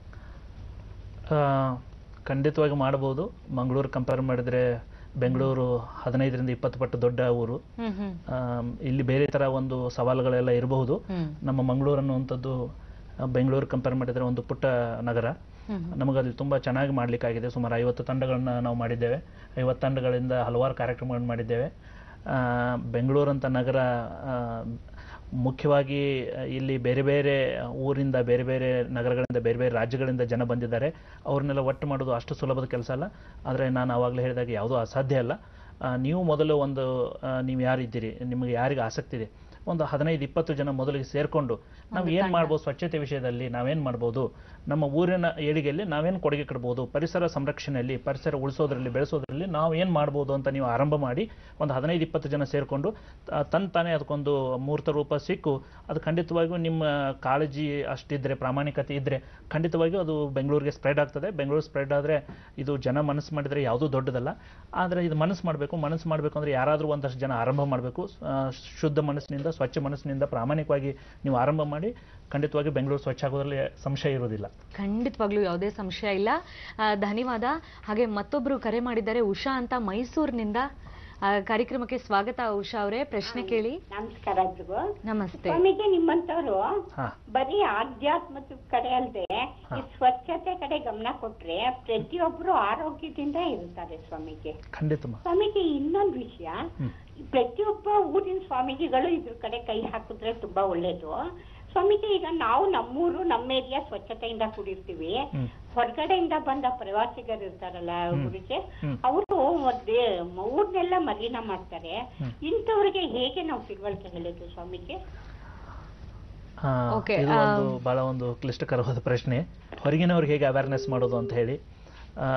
ಆ, ಖಂಡಿತವಾಗಿ ಮಾಡ್ಬೋದು ಮಂಗಳೂರು ಕಂಪೇರ್ ಮಾಡಿದರೆ ಬೆಂಗಳೂರು ಹದಿನೈದರಿಂದ ಇಪ್ಪತ್ತು ಪಟ್ಟು ದೊಡ್ಡ ಊರು ಹ್ಮ್ ಹ್ಮ್ ಆಮ್, ಇಲ್ಲಿ ಬೇರೆ ಥರ ಒಂದು ಸವಾಲುಗಳೆಲ್ಲ ಇರಬಹುದು ಹ್ಮ್ ನಮ್ಮ ಮಂಗಳೂರು ಅನ್ನುವಂಥದ್ದು ಬೆಂಗಳೂರು ಕಂಪೇರ್ ಮಾಡಿದರೆ ಒಂದು ಪುಟ್ಟ ನಗರ ನಮಗಲ್ಲಿ ತುಂಬ ಚೆನ್ನಾಗಿ ಮಾಡಲಿಕ್ಕಾಗಿದೆ ಸುಮಾರು ಐವತ್ತು ತಂಡಗಳನ್ನ ನಾವು ಮಾಡಿದ್ದೇವೆ ಐವತ್ತು ತಂಡಗಳಿಂದ ಹಲವಾರು ಕಾರ್ಯಕ್ರಮಗಳನ್ನು ಮಾಡಿದ್ದೇವೆ ಆ, ಬೆಂಗಳೂರಂಥ ನಗರ ಆ, ಮುಖ್ಯವಾಗಿ ಇಲ್ಲಿ ಬೇರೆ ಬೇರೆ ಊರಿಂದ ಬೇರೆ ಬೇರೆ ನಗರಗಳಿಂದ ಬೇರೆ ಬೇರೆ ರಾಜ್ಯಗಳಿಂದ ಜನ ಬಂದಿದ್ದಾರೆ ಅವ್ರನ್ನೆಲ್ಲ ಒಟ್ಟು ಮಾಡೋದು ಅಷ್ಟು ಸುಲಭದ ಕೆಲಸ ಅಲ್ಲ ಆದರೆ ನಾನು ಆವಾಗಲೇ ಹೇಳಿದಾಗ ಯಾವುದೂ ಅಸಾಧ್ಯ ಅಲ್ಲ ಆ, ನೀವು ಮೊದಲು ಒಂದು ಆ, ನೀವು ಯಾರಿದ್ದೀರಿ ನಿಮಗೆ ಯಾರಿಗೆ ಆಸಕ್ತಿ ಇದೆ ಒಂದು ಹದಿನೈದು ಇಪ್ಪತ್ತು ಜನ ಮೊದಲಿಗೆ ಸೇರಿಕೊಂಡು ನಾವು ಏನು ಮಾಡ್ಬೋದು ಸ್ವಚ್ಛತೆ ವಿಷಯದಲ್ಲಿ ನಾವೇನು ಮಾಡ್ಬೋದು ನಮ್ಮ ಊರಿನ ಏಳಿಗೆಯಲ್ಲಿ ನಾವೇನು ಕೊಡುಗೆ ಕೊಡ್ಬೋದು ಪರಿಸರ ಸಂರಕ್ಷಣೆಯಲ್ಲಿ ಪರಿಸರ ಉಳಿಸೋದ್ರಲ್ಲಿ ಬೆಳೆಸೋದ್ರಲ್ಲಿ ನಾವು ಏನು ಮಾಡ್ಬೋದು ಅಂತ ನೀವು ಆರಂಭ ಮಾಡಿ ಒಂದು ಹದಿನೈದು ಇಪ್ಪತ್ತು ಜನ ಸೇರಿಕೊಂಡು ತನ್ನ ತಾನೇ ಅದಕ್ಕೊಂದು ಮೂರ್ತ ರೂಪ ಸಿಕ್ಕು ಅದು ಖಂಡಿತವಾಗಿಯೂ ನಿಮ್ಮ ಕಾಳಜಿ ಅಷ್ಟಿದ್ರೆ ಪ್ರಾಮಾಣಿಕತೆ ಇದ್ದರೆ ಖಂಡಿತವಾಗಿಯೂ ಅದು ಬೆಂಗಳೂರಿಗೆ ಸ್ಪ್ರೆಡ್ ಆಗ್ತದೆ ಬೆಂಗಳೂರು ಸ್ಪ್ರೆಡ್ ಆದರೆ ಇದು ಜನ ಮನಸ್ಸು ಮಾಡಿದರೆ ಯಾವುದೂ ದೊಡ್ಡದಲ್ಲ ಆದರೆ ಇದು ಮನಸ್ಸು ಮಾಡಬೇಕು ಮನಸ್ಸು ಮಾಡಬೇಕು ಅಂದರೆ ಯಾರಾದರೂ ಒಂದಷ್ಟು ಜನ ಆರಂಭ ಮಾಡಬೇಕು ಶುದ್ಧ ಮನಸ್ಸಿನಿಂದ ಸ್ವಚ್ಛ ಮನಸ್ಸಿನಿಂದ ಪ್ರಾಮಾಣಿಕವಾಗಿ ನೀವು ಆರಂಭ ಮಾಡಿ ಖಂಡಿತವಾಗಿ ಬೆಂಗಳೂರು ಸ್ವಚ್ಛ ಆಗೋದ್ರಲ್ಲಿ ಸಂಶಯ ಇರೋದಿಲ್ಲ ಖಂಡಿತವಾಗ್ಲೂ ಯಾವುದೇ ಸಂಶಯ ಇಲ್ಲ ಆ, ಧನ್ಯವಾದ ಹಾಗೆ ಮತ್ತೊಬ್ರು ಕರೆ ಮಾಡಿದ್ದಾರೆ ಉಷಾ ಅಂತ ಮೈಸೂರಿನಿಂದ ಆ, ಕಾರ್ಯಕ್ರಮಕ್ಕೆ ಸ್ವಾಗತ ಉಷಾ ಅವರೇ ಪ್ರಶ್ನೆ ಕೇಳಿ ನಮಸ್ಕಾರ ಎಲ್ರಿಗೂ ನಮಸ್ತೆ ಸ್ವಾಮೀಜಿ ನಿಮ್ಮಂತವ್ರು ಹಾ ಬರೀ ಆಧ್ಯಾತ್ಮದ ಕಡೆ ಅಲ್ಲದೆ ಈ ಸ್ವಚ್ಛತೆ ಕಡೆ ಗಮನ ಕೊಟ್ರೆ ಪ್ರತಿಯೊಬ್ರು ಆರೋಗ್ಯದಿಂದ ಇರ್ತಾರೆ ಸ್ವಾಮೀಜಿ ಖಂಡಿತಮ್ಮ ಸ್ವಾಮೀಜಿ ಇನ್ನೊಂದು ವಿಷಯ ಹ್ಮ್. ಪ್ರತಿಯೊಬ್ಬ ಊರಿನ ಸ್ವಾಮೀಜಿಗಳು ಇದ್ರ ಕಡೆ ಕೈ ಹಾಕಿದ್ರೆ ತುಂಬಾ ಒಳ್ಳೇದು ಸ್ವಾಮೀಜಿ ಈಗ ನಾವು ನಮ್ಮೂರು ನಮ್ಮ ಏರಿಯಾ ಸ್ವಚ್ಛತೆಯಿಂದ ಕೂಡಿರ್ತೀವಿ ಹ್ಮ್. ಹೊರಗಡೆಯಿಂದ ಬಂದ ಪ್ರವಾಸಿಗರು ಇರ್ತಾರಲ್ಲ ಹ್ಮ್. ಊರಿಗೆ ಹ್ಮ್. ಅವರು ಊರ್ನೆಲ್ಲ ಮಲಿನ ಮಾಡ್ತಾರೆ ಹ್ಮ್. ಇಂಥವ್ರಿಗೆ ಹೇಗೆ ನಾವು ತಿಳುವಳಿಕೆ ಹೇಳೋದು ಸ್ವಾಮೀಜಿ ಆ, Okay, ಇದು ಒಂದು ಆ, ಬಹಳ ಒಂದು ಕ್ಲಿಷ್ಟಕರವಾದ ಪ್ರಶ್ನೆ ಹೊರಗಿನವ್ರಿಗೆ ಹೇಗೆ ಅವೇರ್ನೆಸ್ ಮಾಡೋದು ಅಂತ ಹೇಳಿ ಆ,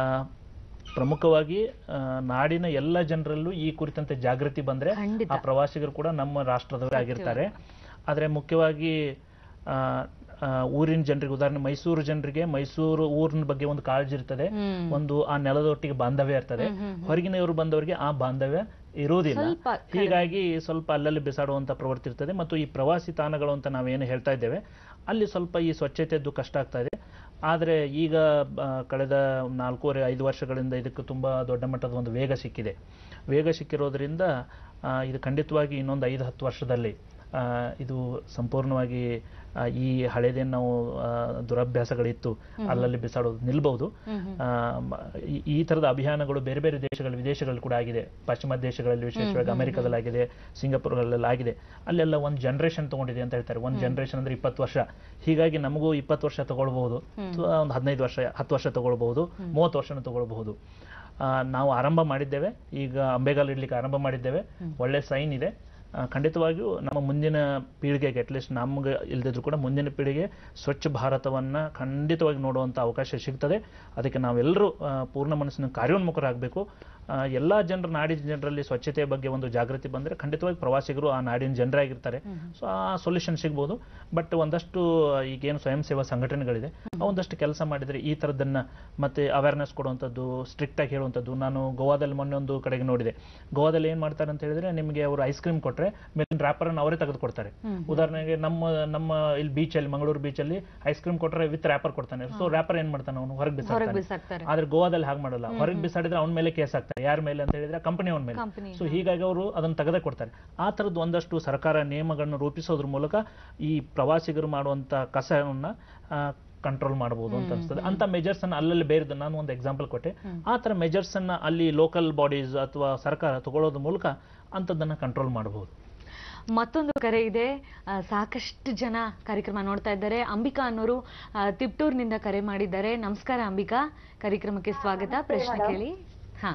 ಪ್ರಮುಖವಾಗಿ ಆ, ನಾಡಿನ ಎಲ್ಲ ಜನರಲ್ಲೂ ಈ ಕುರಿತಂತೆ ಜಾಗೃತಿ ಬಂದ್ರೆ ಖಂಡಿತ. ಆ ಪ್ರವಾಸಿಗರು ಕೂಡ ನಮ್ಮ ರಾಷ್ಟ್ರದವರೇ ಆಗಿರ್ತಾರೆ ಆದರೆ ಮುಖ್ಯವಾಗಿ ಆ, ಆ, ಊರಿನ ಜನರಿಗೆ ಉದಾಹರಣೆ ಮೈಸೂರು ಜನರಿಗೆ ಮೈಸೂರು ಊರಿನ ಬಗ್ಗೆ ಒಂದು ಕಾಳಜಿ ಇರ್ತದೆ ಹ್ಮ್. ಒಂದು ಆ ನೆಲದೊಟ್ಟಿಗೆ ಬಾಂಧವ್ಯ ಇರ್ತದೆ ಹ್ಮ್, ಹ್ಮ್, ಹ್ಮ್. ಹೊರಗಿನವರು ಬಂದವರಿಗೆ ಆ ಬಾಂಧವ್ಯ ಇರುವುದಿಲ್ಲ ಸ್ವಲ್ಪ ಕಡಿಮೆ. ಹೀಗಾಗಿ ಸ್ವಲ್ಪ ಅಲ್ಲಲ್ಲಿ ಬಿಸಾಡುವಂಥ ಪ್ರವೃತ್ತಿ ಇರ್ತದೆ ಮತ್ತು ಈ ಪ್ರವಾಸಿ ತಾಣಗಳು ಅಂತ ನಾವೇನು ಹೇಳ್ತಾ ಇದ್ದೇವೆ ಅಲ್ಲಿ ಸ್ವಲ್ಪ ಈ ಸ್ವಚ್ಛತೆಯದ್ದು ಕಷ್ಟ ಆಗ್ತಾ ಇದೆ ಆದರೆ ಈಗ ಆ, ಕಳೆದ ನಾಲ್ಕೂವರೆ ಐದು ವರ್ಷಗಳಿಂದ ಇದಕ್ಕೆ ತುಂಬ ದೊಡ್ಡ ಮಟ್ಟದ ಒಂದು ವೇಗ ಸಿಕ್ಕಿದೆ ವೇಗ ಸಿಕ್ಕಿರೋದ್ರಿಂದ ಆ, ಇದು ಖಂಡಿತವಾಗಿ ಇನ್ನೊಂದು ಐದು ಹತ್ತು ವರ್ಷದಲ್ಲಿ ಆ, ಇದು ಸಂಪೂರ್ಣವಾಗಿ ಆ, ಈ ಹಳೇದೇನು ನಾವು ಆ, ದುರಭ್ಯಾಸಗಳಿತ್ತು ಅಲ್ಲಲ್ಲಿ ಬಿಸಾಡೋದು ನಿಲ್ಬಹುದು ಆ, ಮ- ಈ- ಈ ಥರದ ಅಭಿಯಾನಗಳು ಬೇರೆ ಬೇರೆ ದೇಶಗಳು ವಿದೇಶಗಳಲ್ಲಿ ಕೂಡ ಆಗಿದೆ ಪಾಶ್ಚಿಮಾತ್ಯ ದೇಶಗಳಲ್ಲಿ ವಿಶೇಷವಾಗಿ ಅಮೆರಿಕದಲ್ಲಿ ಆಗಿದೆ ಸಿಂಗಾಪುರಗಳಲ್ಲಿ ಆಗಿದೆ ಅಲ್ಲೆಲ್ಲ ಒಂದು ಜನರೇಷನ್ ತಗೊಂಡಿದೆ ಅಂತ ಹೇಳ್ತಾರೆ ಒಂದು ಜನರೇಷನ್ ಅಂದ್ರೆ ಇಪ್ಪತ್ತು ವರ್ಷ ಹೀಗಾಗಿ ನಮಗೂ ಇಪ್ಪತ್ತು ವರ್ಷ ತಗೊಳ್ಬಹುದು ಅಥವಾ ಒಂದು ಹದಿನೈದು ವರ್ಷ ಹತ್ತು ವರ್ಷ ತಗೊಳ್ಬಹುದು ಮೂವತ್ತು ವರ್ಷನೂ ತಗೊಳ್ಬಹುದು ಆ, ನಾವು ಆರಂಭ ಮಾಡಿದ್ದೇವೆ ಈಗ ಅಂಬೆಗಾಲು ಇಡ್ಲಿಕ್ಕೆ ಆರಂಭ ಮಾಡಿದ್ದೇವೆ ಒಳ್ಳೆ ಸೈನ್ ಇದೆ ಆ, ಖಂಡಿತವಾಗಿಯೂ ನಮ್ಮ ಮುಂದಿನ ಪೀಳಿಗೆಗೆ ಅಟ್ಲೀಸ್ಟ್ ನಮ್ಗೆ ಇಲ್ದಿದ್ರು ಕೂಡ ಮುಂದಿನ ಪೀಳಿಗೆ ಸ್ವಚ್ಛ ಭಾರತವನ್ನ ಖಂಡಿತವಾಗಿ ನೋಡುವಂಥ ಅವಕಾಶ ಸಿಗ್ತದೆ ಅದಕ್ಕೆ ನಾವೆಲ್ಲರೂ ಆ, ಪೂರ್ಣ ಮನಸ್ಸಿನ ಕಾರ್ಯೋನ್ಮುಖರಾಗಬೇಕು ಎಲ್ಲ ಜನರ ನಾಡಿನ ಜನರಲ್ಲಿ ಸ್ವಚ್ಛತೆಯ ಬಗ್ಗೆ ಒಂದು ಜಾಗೃತಿ ಬಂದರೆ ಖಂಡಿತವಾಗಿ ಪ್ರವಾಸಿಗರು ಆ ನಾಡಿನ ಜನರಾಗಿರ್ತಾರೆ ಸೊ ಆ ಸೊಲ್ಯೂಷನ್ ಸಿಗ್ಬೋದು ಬಟ್ ಒಂದಷ್ಟು ಈಗೇನು ಸ್ವಯಂ ಸೇವಾ ಸಂಘಟನೆಗಳಿದೆ ಆ ಒಂದಷ್ಟು ಕೆಲಸ ಮಾಡಿದರೆ ಈ ಥರದ್ದನ್ನ ಮತ್ತೆ ಅವೇರ್ನೆಸ್ ಕೊಡುವಂಥದ್ದು ಸ್ಟ್ರಿಕ್ಟ್ ಆಗಿ ಹೇಳುವಂಥದ್ದು ನಾನು ಗೋವಾದಲ್ಲಿ ಮೊನ್ನೆ ಒಂದು ಕಡೆಗೆ ನೋಡಿದೆ ಗೋವಾದಲ್ಲಿ ಏನು ಮಾಡ್ತಾರೆ ಅಂತ ಹೇಳಿದ್ರೆ ನಿಮಗೆ ಅವರು ಐಸ್ ಕ್ರೀಮ್ ಕೊಟ್ಟರೆ ಮೇಲಿನ ರ್ಯಾಪರನ್ನು ಅವರೇ ತೆಗೆದುಕೊಡ್ತಾರೆ ಉದಾಹರಣೆಗೆ ನಮ್ಮ ನಮ್ಮ ಇಲ್ಲಿ ಬೀಚಲ್ಲಿ ಮಂಗಳೂರು ಬೀಚಲ್ಲಿ ಐಸ್ ಕ್ರೀಮ್ ಕೊಟ್ಟರೆ ವಿತ್ ರ್ಯಾಪರ್ ಕೊಡ್ತಾನೆ ಸೊ ರ್ಯಾಪರ್ ಏನ್ ಮಾಡ್ತಾನೆ ಅವನು ಹೊರಗೆ ಹೊರಗೆ ಬಿಸಾಡ್ತಾನೆ ಬಿಸಾಕ್ತಾರೆ ಆದ್ರೆ ಗೋವಾದಲ್ಲಿ ಹಾಗೆ ಮಾಡಲ್ಲ ಹೊರಗೆ ಬಿಸಾಡಿದ್ರೆ ಅವನ ಮೇಲೆ ಕೇಸ್ ಆಗ್ತಾರೆ ಯಾರ ಮೇಲೆ ಅಂತ ಹೇಳಿದ್ರೆ ಕಂಪನಿ ಅವನ ಮೇಲೆ Company, ಸೊ ಹೀಗಾಗಿ ಅವರು ಅದನ್ನು ತೆಗೆದೇ ಕೊಡ್ತಾರೆ ಆ ಥರದ್ದು ಒಂದಷ್ಟು ಸರ್ಕಾರ ನಿಯಮಗಳನ್ನು ರೂಪಿಸೋದ್ರ ಮೂಲಕ ಈ ಪ್ರವಾಸಿಗರು ಮಾಡುವಂತ ಕಸವನ್ನ ಕಂಟ್ರೋಲ್ ಮಾಡಬಹುದು ಅಂತ ಅನ್ಸ್ತದೆ ಅಂತ ಮೆಜರ್ಸ್ ಅನ್ನ ಅಲ್ಲಲ್ಲಿ ಬೇರೆದು ನಾನು ಒಂದು ಎಕ್ಸಾಂಪಲ್ ಕೊಟ್ಟೆ ಆ ಥರ ಮೆಜರ್ಸ್ ಅನ್ನ ಅಲ್ಲಿ ಲೋಕಲ್ ಬಾಡೀಸ್ ಅಥವಾ ಸರ್ಕಾರ ತಗೊಳ್ಳೋದ್ರ ಮೂಲಕ ಅಂಥದ್ದನ್ನ ಕಂಟ್ರೋಲ್ ಮಾಡಬಹುದು ಮತ್ತೊಂದು ಕರೆ ಇದೆ ಆ, ಸಾಕಷ್ಟು ಜನ ಕಾರ್ಯಕ್ರಮ ನೋಡ್ತಾ ಇದ್ದಾರೆ ಅಂಬಿಕಾ ಅನ್ನೋರು ಆ, ತಿಪ್ಟೂರ್ನಿಂದ ಕರೆ ಮಾಡಿದ್ದಾರೆ ನಮಸ್ಕಾರ ಅಂಬಿಕಾ ಕಾರ್ಯಕ್ರಮಕ್ಕೆ ಸ್ವಾಗತ ಪ್ರಶ್ನೆ ಕೇಳಿ ಹಾ